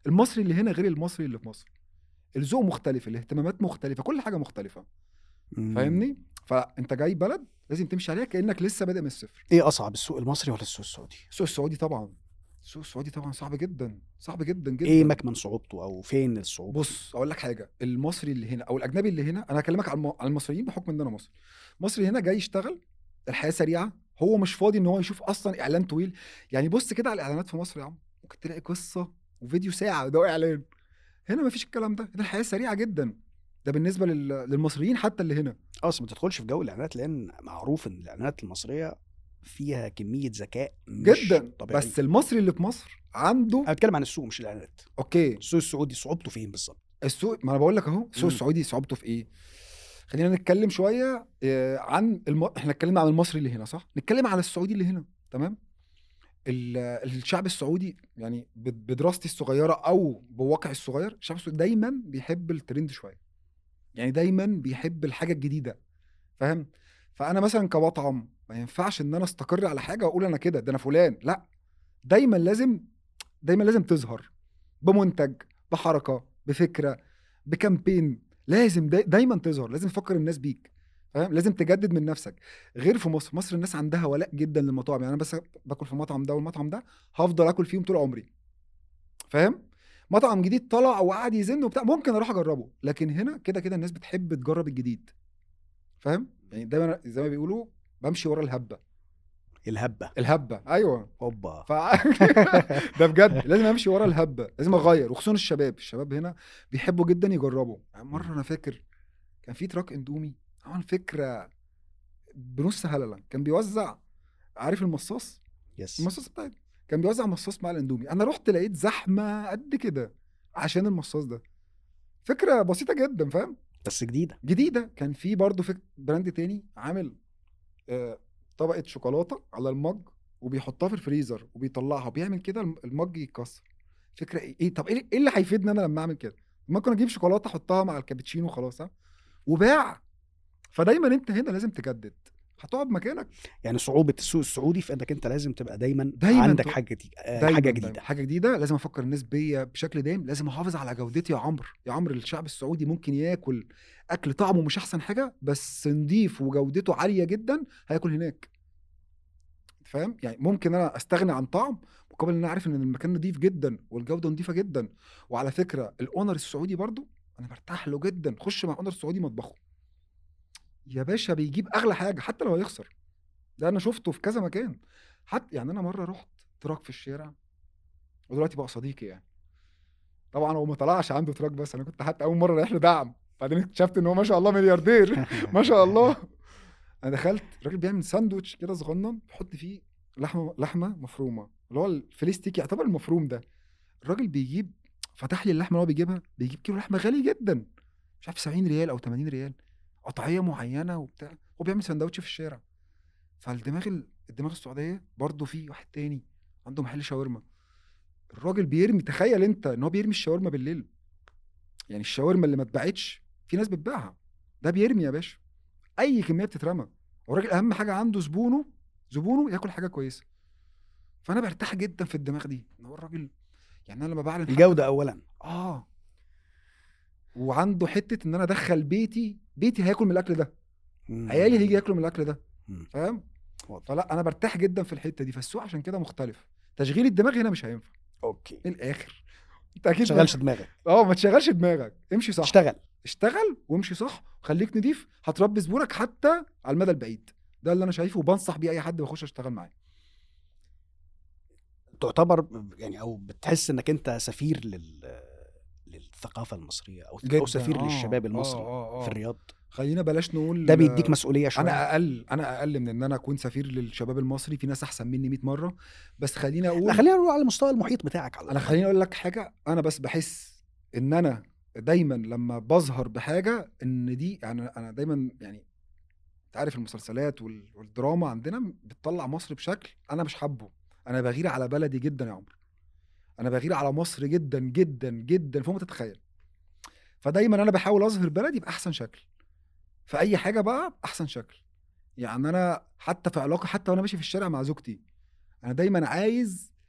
المصري اللي هنا غير المصري اللي في مصر الذوق مختلف الاهتمامات مختلفه كل حاجه مختلفه مم. فاهمني فانت جاي بلد لازم تمشي عليها كانك لسه بادئ من الصفر ايه اصعب السوق المصري ولا السوق السعودي السوق السعودي طبعا السوق السعودي طبعا صعب جدا صعب جدا جدا ايه مكمن صعوبته او فين الصعوبه بص اقول لك حاجه المصري اللي هنا او الاجنبي اللي هنا انا هكلمك عن الم- عن المصريين بحكم ان انا مصري المصري هنا جاي يشتغل الحياه سريعه هو مش فاضي ان هو يشوف اصلا اعلان طويل يعني بص كده على الاعلانات في مصر يا عم ممكن تلاقي قصه وفيديو ساعه ده اعلان هنا مفيش الكلام ده هنا الحياه سريعه جدا ده بالنسبه لل... للمصريين حتى اللي هنا اه بس ما تدخلش في جو الاعلانات لان معروف ان الاعلانات المصريه فيها كميه ذكاء مش جدا طبيعي بس المصري اللي في مصر عنده انا بتكلم عن السوق مش الاعلانات اوكي السوق السعودي صعوبته فين بالظبط السوق ما انا بقول لك اهو السوق مم. السعودي صعوبته في ايه خلينا نتكلم شويه آه، عن الم... احنا اتكلمنا عن المصري اللي هنا صح نتكلم على السعودي اللي هنا تمام ال... الشعب السعودي يعني ب- بدراستي الصغيره او بواقعي الصغير الشعب السعودي دايما بيحب الترند شويه يعني دايما بيحب الحاجه الجديده فاهم فانا مثلا كمطعم ما ينفعش ان انا استقر على حاجه واقول انا كده ده انا فلان لا دايما لازم دايما لازم تظهر بمنتج بحركه بفكره بكامبين لازم دا دايما تظهر لازم تفكر الناس بيك فاهم لازم تجدد من نفسك غير في مصر مصر الناس عندها ولاء جدا للمطاعم يعني انا بس باكل في المطعم ده والمطعم ده هفضل اكل فيهم طول عمري فاهم مطعم جديد طلع وقعد يزن وبتاع ممكن اروح اجربه لكن هنا كده كده الناس بتحب تجرب الجديد فاهم يعني دايما زي ما بيقولوا بمشي ورا الهبه الهبه الهبه ايوه اوبا ف... ده بجد لازم امشي ورا الهبه لازم اغير وخصوصا الشباب الشباب هنا بيحبوا جدا يجربوا يعني مره انا فاكر كان في تراك اندومي عمل فكره بنص هلله كان بيوزع عارف المصاص يس المصاص بتاعي كان بيوزع مصاص مع الاندومي انا رحت لقيت زحمه قد كده عشان المصاص ده فكره بسيطه جدا فاهم بس جديده جديده كان في برضه فك... براند تاني عامل آه، طبقه شوكولاته على المج وبيحطها في الفريزر وبيطلعها وبيعمل كده الم- المج يتكسر فكره ايه إيه- طب ايه إيه اللي هيفيدني انا لما اعمل كده ممكن اجيب شوكولاته احطها مع الكابتشينو وخلاص ها وباع فدايما انت هنا لازم تجدد هتقعد مكانك يعني صعوبه السوق السعودي في انك انت لازم تبقى دايما, دايماً عندك ت- حاجه جديده آه، دايما حاجه دايماً. جديده حاجه جديده لازم افكر الناس بيا بشكل دايم لازم احافظ على جودتي يا عمرو يا عمرو الشعب السعودي ممكن ياكل اكل طعمه مش احسن حاجه بس نضيف وجودته عاليه جدا هياكل هناك فاهم يعني ممكن انا استغني عن طعم مقابل ان انا عارف ان المكان نضيف جدا والجوده نضيفه جدا وعلى فكره الاونر السعودي برضو انا برتاح له جدا خش مع اونر سعودي مطبخه يا باشا بيجيب اغلى حاجه حتى لو هيخسر ده انا شفته في كذا مكان حتى يعني انا مره رحت تراك في الشارع ودلوقتي بقى صديقي يعني طبعا هو ما طلعش عنده تراك بس انا كنت حتى اول مره رايح له دعم بعدين اكتشفت ان هو ما شاء الله ملياردير ما شاء الله انا دخلت الراجل بيعمل ساندوتش كده صغنن بيحط فيه لحمه لحمه مفرومه اللي هو الفليستيك يعتبر المفروم ده الراجل بيجيب فتح لي اللحمه اللي هو بيجيبها بيجيب كيلو لحمه غالي جدا مش عارف 70 ريال او 80 ريال قطعيه معينه وبتاع هو بيعمل سندوتش في الشارع فالدماغ ال- الدماغ السعوديه برضو في واحد تاني عنده محل شاورما الراجل بيرمي تخيل انت ان هو بيرمي الشاورما بالليل يعني الشاورما اللي ما اتباعتش في ناس بتبيعها ده بيرمي يا باشا اي كميه بتترمى والراجل اهم حاجه عنده زبونه زبونه ياكل حاجه كويسه فانا برتاح جدا في الدماغ دي ان هو الراجل يعني انا لما بعلن حاجة- الجوده اولا اه وعنده حته ان انا ادخل بيتي بيتي هياكل من الاكل ده مم. عيالي هيجي ياكلوا من الاكل ده مم. فاهم واضح. فلا انا برتاح جدا في الحته دي فالسوق عشان كده مختلف تشغيل الدماغ هنا مش هينفع اوكي من الاخر انت اكيد ما تشغلش دماغك اه ما تشغلش دماغك امشي صح اشتغل اشتغل وامشي صح وخليك نضيف هتربي زبونك حتى على المدى البعيد ده اللي انا شايفه وبنصح بيه اي حد بيخش اشتغل معاه تعتبر يعني او بتحس انك انت سفير لل للثقافه المصريه او جداً. او سفير آه، للشباب آه، المصري آه، آه. في الرياض خلينا بلاش نقول ده بيديك مسؤوليه شويه انا اقل انا اقل من ان انا اكون سفير للشباب المصري في ناس احسن مني 100 مره بس خليني اقول لا خلينا نقول على مستوى المحيط بتاعك على انا الأقل. خليني اقول لك حاجه انا بس بحس ان انا دايما لما بظهر بحاجه ان دي يعني انا دايما يعني انت عارف المسلسلات وال- والدراما عندنا بتطلع مصر بشكل انا مش حابه انا بغير على بلدي جدا يا عمرو انا بغير على مصر جدا جدا جدا فوق ما تتخيل فدايما انا بحاول اظهر بلدي باحسن شكل في اي حاجه بقى باحسن شكل يعني انا حتى في علاقه حتى وانا ماشي في الشارع مع زوجتي انا دايما عايز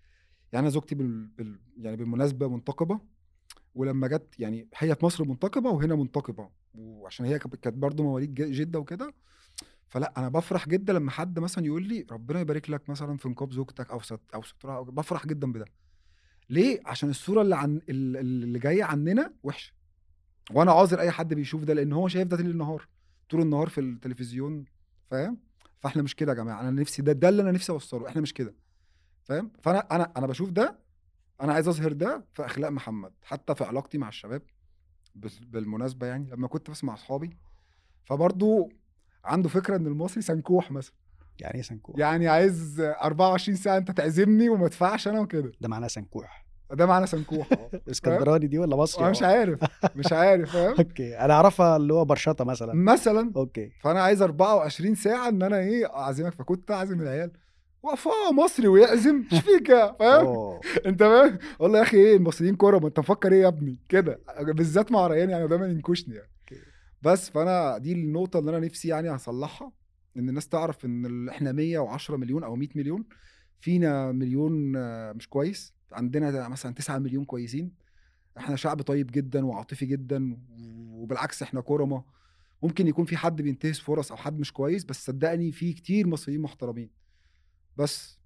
يعني انا زوجتي بال... بال... يعني بالمناسبه منتقبه ولما جت يعني هي في مصر منتقبه وهنا منتقبه وعشان هي كانت كانت برضه مواليد ج- جده وكده فلا انا بفرح جدا لما حد مثلا يقول لي ربنا يبارك لك مثلا في نقاب زوجتك او ست او سترها أو- بفرح جدا بده ليه عشان الصوره اللي عن ال- اللي جايه عننا وحشه وانا عاذر اي حد بيشوف ده لان هو شايف ده طول النهار طول النهار في التلفزيون فاهم فاحنا مش كده يا جماعه انا نفسي ده ده اللي انا نفسي اوصله احنا مش كده فاهم فانا انا انا بشوف ده انا عايز اظهر ده في اخلاق محمد حتى في علاقتي مع الشباب بال- بالمناسبه يعني لما كنت بسمع اصحابي فبرضو عنده فكره ان المصري سنكوح مثلا يعني ايه سنكوح يعني عايز 24 ساعه انت تعزمني وما ادفعش انا وكده ده معناه سنكوح ده معنى سنكوح اه اسكندراني دي ولا مصري انا مش أه؟ عارف مش عارف فاهم اوكي انا اعرفها اللي هو برشاطه مثلا مثلا اوكي فانا عايز 24 ساعه ان انا ايه اعزمك فكنت اعزم العيال وقفاه مصري ويعزم مش فيك يا فاهم أوه. انت فاهم اقول له يا اخي ايه المصريين كوره ما انت مفكر ايه يا ابني كده بالذات مع ريان يعني دايما ينكشني يعني أوكي. بس فانا دي النقطه اللي انا نفسي يعني هصلحها ان الناس تعرف ان ال- احنا 110 مليون او 100 مليون فينا مليون آه، مش كويس عندنا مثلا 9 مليون كويسين احنا شعب طيب جدا وعاطفي جدا وبالعكس احنا كرمه ممكن يكون في حد بينتهز فرص او حد مش كويس بس صدقني في كتير مصريين محترمين بس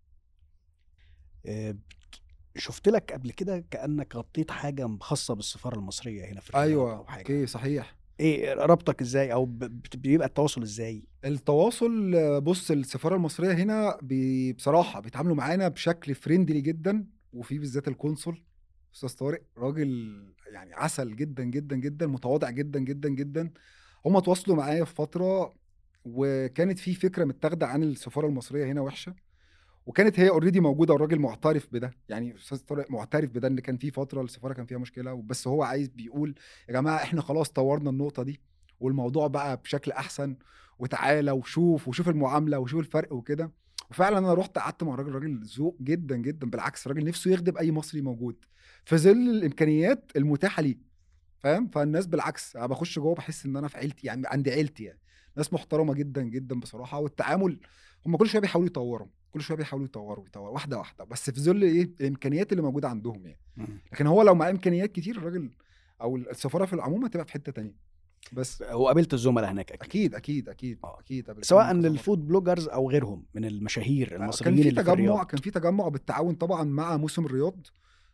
آه، شفت لك قبل كده كانك غطيت حاجه خاصه بالسفاره المصريه هنا في الرياض ايوه او حاجه اوكي صحيح ايه ربطك ازاي او ب- بت- بيبقى التواصل ازاي التواصل آه، بص السفاره المصريه هنا بي- بصراحه بيتعاملوا معانا بشكل فريندلي جدا وفي بالذات القنصل استاذ طارق راجل يعني عسل جدا جدا جدا متواضع جدا جدا جدا هم تواصلوا معايا في فتره وكانت في فكره متاخده عن السفاره المصريه هنا وحشه وكانت هي اوريدي موجوده والراجل معترف بده يعني استاذ طارق معترف بده ان كان في فتره السفاره كان فيها مشكله بس هو عايز بيقول يا جماعه احنا خلاص طورنا النقطه دي والموضوع بقى بشكل احسن وتعالى وشوف وشوف المعامله وشوف الفرق وكده وفعلا انا رحت قعدت مع الراجل راجل ذوق جدا جدا بالعكس راجل نفسه يخدم اي مصري موجود في ظل الامكانيات المتاحه ليه فاهم فالناس بالعكس انا بخش جوه بحس ان انا في عيلتي يعني عندي عيلتي يعني ناس محترمه جدا جدا بصراحه والتعامل هم كل شويه بيحاولوا يطوروا كل شويه بيحاولوا يطوروا يطوروا واحده واحده بس في ظل ايه الامكانيات اللي موجوده عندهم يعني لكن هو لو معاه امكانيات كتير الراجل او السفاره في العموم هتبقى في حته تانية بس وقابلت الزملاء هناك اكيد اكيد اكيد اكيد آه. اكيد قابلتهم سواء كذا مرة. للفود بلوجرز او غيرهم من المشاهير كان المصريين في اللي في تجمع الرياض كان في تجمع بالتعاون طبعا مع موسم الرياض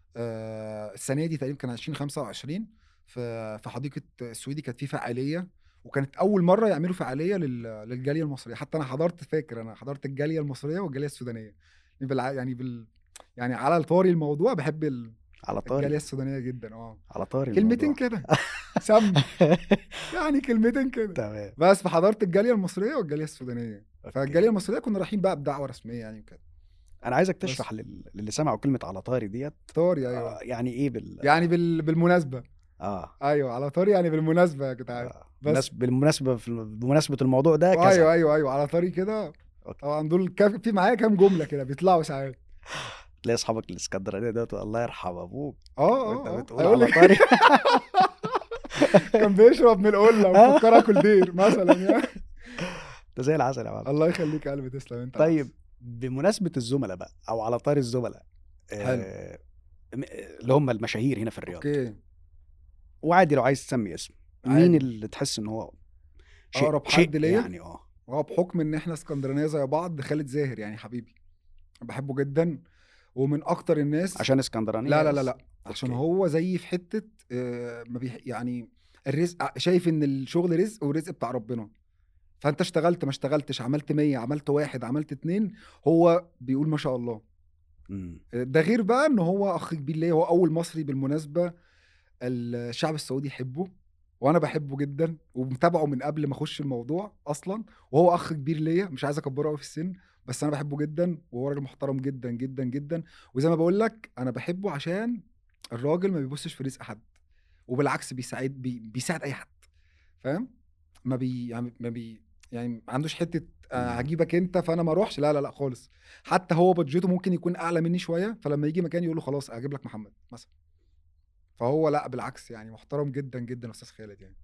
آه السنه دي تقريبا كان 2025 في في حديقه السويدي كانت في فعاليه وكانت اول مره يعملوا فعاليه لل- للجاليه المصريه حتى انا حضرت فاكر انا حضرت الجاليه المصريه والجاليه السودانيه بالع... يعني بال يعني على طاري الموضوع بحب ال- على الجاليه طاري السودانيه جدا اه على طاري كلمتين الموضوع. كده سم يعني كلمتين كده تمام بس فحضرت الجاليه المصريه والجاليه السودانيه أوكي. فالجاليه المصريه كنا رايحين بقى بدعوه رسميه يعني وكده انا عايزك بس. تشرح لل- للي سمعوا كلمه على طاري ديت طاري ايوه آه يعني ايه بال يعني بال... بالمناسبه اه ايوه على طاري يعني بالمناسبه يا جدعان آه. بس. بس بالمناسبه في بمناسبه الموضوع ده كذا ايوه ايوه ايوه على طاري كده أوكي. طبعا دول كام... في معايا كام جمله كده بيطلعوا ساعات تلاقي اصحابك الاسكندرانيه دول الله يرحم ابوك اه وانت اه بتقول هيقول على لك طاري كان بيشرب من القله ومفكرها كولدير مثلا يعني ده زي العسل يا معلم الله يخليك يا قلبي تسلم انت طيب بمناسبه الزملاء بقى او على طاري الزملاء حلو. آه م- اللي هم المشاهير هنا في الرياض اوكي وعادي لو عايز تسمي اسم عادي. مين اللي تحس ان هو أقرب شيء حد ليا؟ يعني اه هو بحكم ان احنا اسكندرانيه زي بعض خالد زاهر يعني حبيبي بحبه جدا ومن اكتر الناس عشان اسكندرانيه لا لا لا بس؟ لا عشان أوكي. هو زي في حته آه، ما بيح يعني الرزق شايف ان الشغل رزق والرزق بتاع ربنا فانت اشتغلت ما اشتغلتش عملت 100 عملت واحد عملت اتنين هو بيقول ما شاء الله مم. آه، ده غير بقى ان هو اخ كبير ليا هو اول مصري بالمناسبه الشعب السعودي يحبه وانا بحبه جدا ومتابعه من قبل ما اخش الموضوع اصلا وهو اخ كبير ليا مش عايز اكبره قوي في السن بس انا بحبه جدا وهو راجل محترم جدا جدا جدا وزي ما بقول لك انا بحبه عشان الراجل ما بيبصش في رزق حد وبالعكس بيساعد بي بيساعد اي حد فاهم ما بي يعني ما بي يعني ما عندوش حته آه، هجيبك انت فانا ما اروحش لا لا لا خالص حتى هو بادجته ممكن يكون اعلى مني شويه فلما يجي مكان يقول له خلاص اجيب لك محمد مثلا فهو لا بالعكس يعني محترم جدا جدا استاذ خالد يعني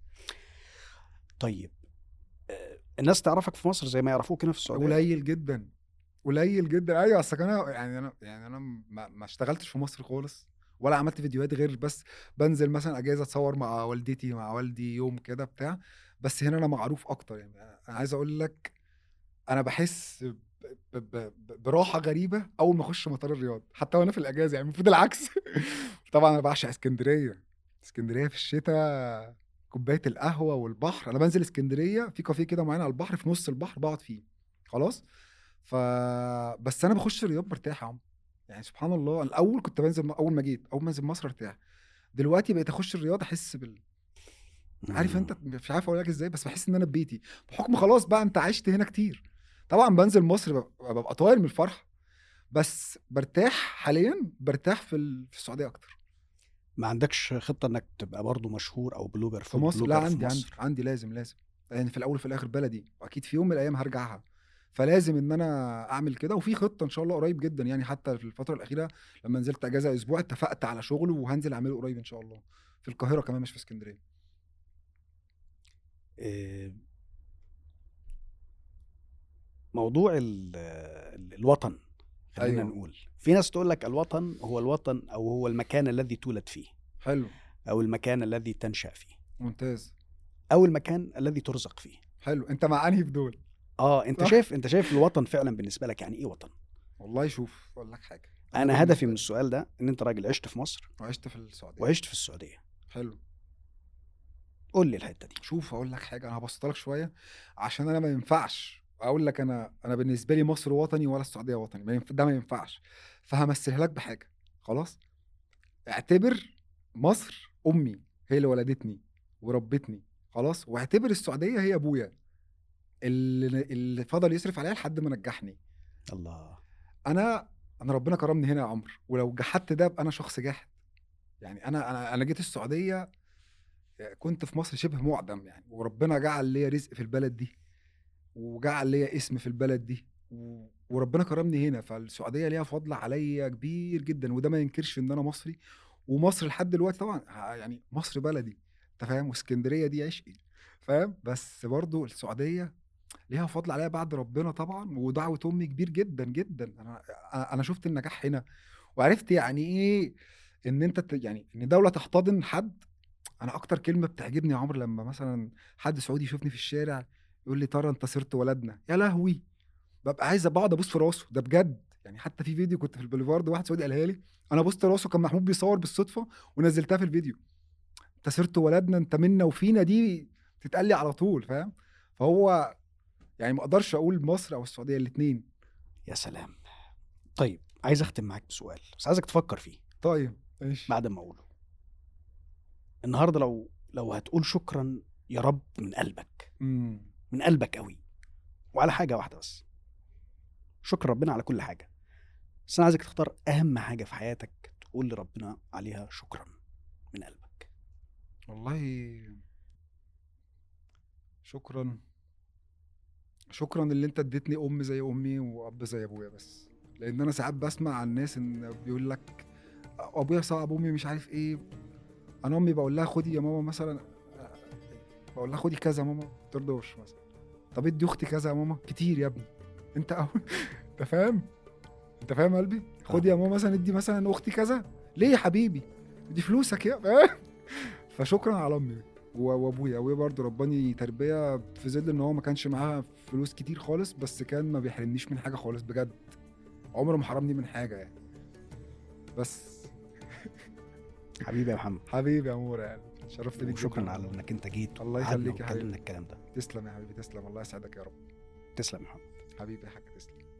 طيب آه، الناس تعرفك في مصر زي ما يعرفوك هنا في السعوديه قليل جدا قليل جدا ايوه اصل انا يعني انا يعني انا ما, ما اشتغلتش في مصر خالص ولا عملت فيديوهات غير بس بنزل مثلا اجازه اتصور مع والدتي مع والدي يوم كده بتاع بس هنا انا معروف اكتر يعني انا عايز اقول لك انا بحس ب- ب- ب- براحه غريبه اول ما اخش مطار الرياض حتى وانا في الاجازه يعني المفروض العكس طبعا انا بعشق اسكندريه اسكندريه في الشتاء كوبايه القهوه والبحر انا بنزل اسكندريه في كافيه كده معين على البحر في نص البحر بقعد فيه خلاص ف بس انا بخش الرياض برتاح يا عم يعني سبحان الله الاول كنت بنزل اول ما جيت اول ما انزل مصر ارتاح دلوقتي بقيت اخش الرياض احس بال عارف انت مش عارف اقول لك ازاي بس بحس ان انا في بيتي بحكم خلاص بقى انت عشت هنا كتير طبعا بنزل مصر ببقى, ببقى طاير من الفرحه بس برتاح حاليا برتاح في ال- في السعوديه اكتر ما عندكش خطه انك تبقى برضو مشهور او بلوجر في فود مصر لا بلوجر في عندي عندي مصر. عندي لازم لازم يعني في الاول وفي الاخر بلدي واكيد في يوم من الايام هرجعها فلازم ان انا اعمل كده وفي خطه ان شاء الله قريب جدا يعني حتى في الفتره الاخيره لما نزلت اجازه اسبوع اتفقت على شغل وهنزل اعمله قريب ان شاء الله في القاهره كمان مش في اسكندريه إيه، موضوع ال- ال- الوطن خلينا أيوة. نقول في ناس تقول لك الوطن هو الوطن او هو المكان الذي تولد فيه حلو او المكان الذي تنشا فيه ممتاز او المكان الذي ترزق فيه حلو انت مع انهي في دول اه انت صح. شايف انت شايف الوطن فعلا بالنسبه لك يعني ايه وطن والله شوف اقول لك حاجه انا هدفي من السؤال ده ان انت راجل عشت في مصر وعشت في السعوديه وعشت في السعوديه حلو قول لي الحته دي شوف اقول لك حاجه انا هبسطها لك شويه عشان انا ما ينفعش اقول لك انا انا بالنسبه لي مصر وطني ولا السعوديه وطني ما ينف... ده ما ينفعش فهمثلها لك بحاجه خلاص اعتبر مصر امي هي اللي ولدتني وربتني خلاص واعتبر السعوديه هي ابويا اللي اللي فضل يصرف عليا لحد ما نجحني الله انا انا ربنا كرمني هنا يا عمرو ولو جحدت ده ابقى انا شخص جاحد يعني انا انا انا جيت السعوديه كنت في مصر شبه معدم يعني وربنا جعل ليا رزق في البلد دي وجعل ليا اسم في البلد دي و- وربنا كرمني هنا فالسعوديه ليها فضل عليا كبير جدا وده ما ينكرش ان انا مصري ومصر لحد دلوقتي طبعا ه- يعني مصر بلدي انت فاهم واسكندريه دي عشقي فاهم بس برضو السعوديه ليها فضل عليا بعد ربنا طبعا ودعوه امي كبير جدا جدا انا أنا- انا شفت النجاح هنا وعرفت يعني ايه ان انت ت- يعني ان دوله تحتضن حد انا اكتر كلمه بتعجبني يا عمرو لما مثلا حد سعودي يشوفني في الشارع يقول لي ترى انت صرت ولدنا يا لهوي ببقى عايز بقعد ابوس في راسه ده بجد يعني حتى في فيديو كنت في البوليفارد واحد سعودي قالها لي انا بوست راسه كان محمود بيصور بالصدفه ونزلتها في الفيديو انت صرت ولدنا انت منا وفينا دي تتقال لي على طول فاهم فهو يعني ما اقدرش اقول مصر او السعوديه الاثنين يا سلام طيب عايز اختم معاك بسؤال بس عايزك تفكر فيه طيب ماشي بعد ما اقوله النهارده لو لو هتقول شكرا يا رب من قلبك امم من قلبك قوي وعلى حاجه واحده بس شكر ربنا على كل حاجه بس انا عايزك تختار اهم حاجه في حياتك تقول لربنا عليها شكرا من قلبك والله شكرا شكرا اللي انت اديتني ام زي امي واب زي ابويا بس لان انا ساعات بسمع عن ناس ان بيقول لك ابويا صعب امي مش عارف ايه انا امي بقول لها خدي يا ماما مثلا بقول لها خدي كذا يا ماما ما ترضاش مثلا طب ادي اختي كذا يا ماما كتير يا ابني انت أو... انت فاهم انت فاهم قلبي خدي يا ماما مثلا ادي مثلا اختي كذا ليه يا حبيبي دي فلوسك يا فاهم فشكرا على امي و- وابويا ابويا برضه رباني تربيه في ظل ان هو ما كانش معاه فلوس كتير خالص بس كان ما بيحرمنيش من حاجه خالص بجد عمره ما حرمني من حاجه يعني بس حبيبي يا محمد حبيبي يا مورا يعني شرفت بيك وشكرا جداً. على انك انت جيت الله وقعدنا يخليك يا حبيبي. واتكلمنا الكلام ده تسلم يا حبيبي تسلم الله يسعدك يا رب تسلم يا محمد حبيبي يا حاج تسلم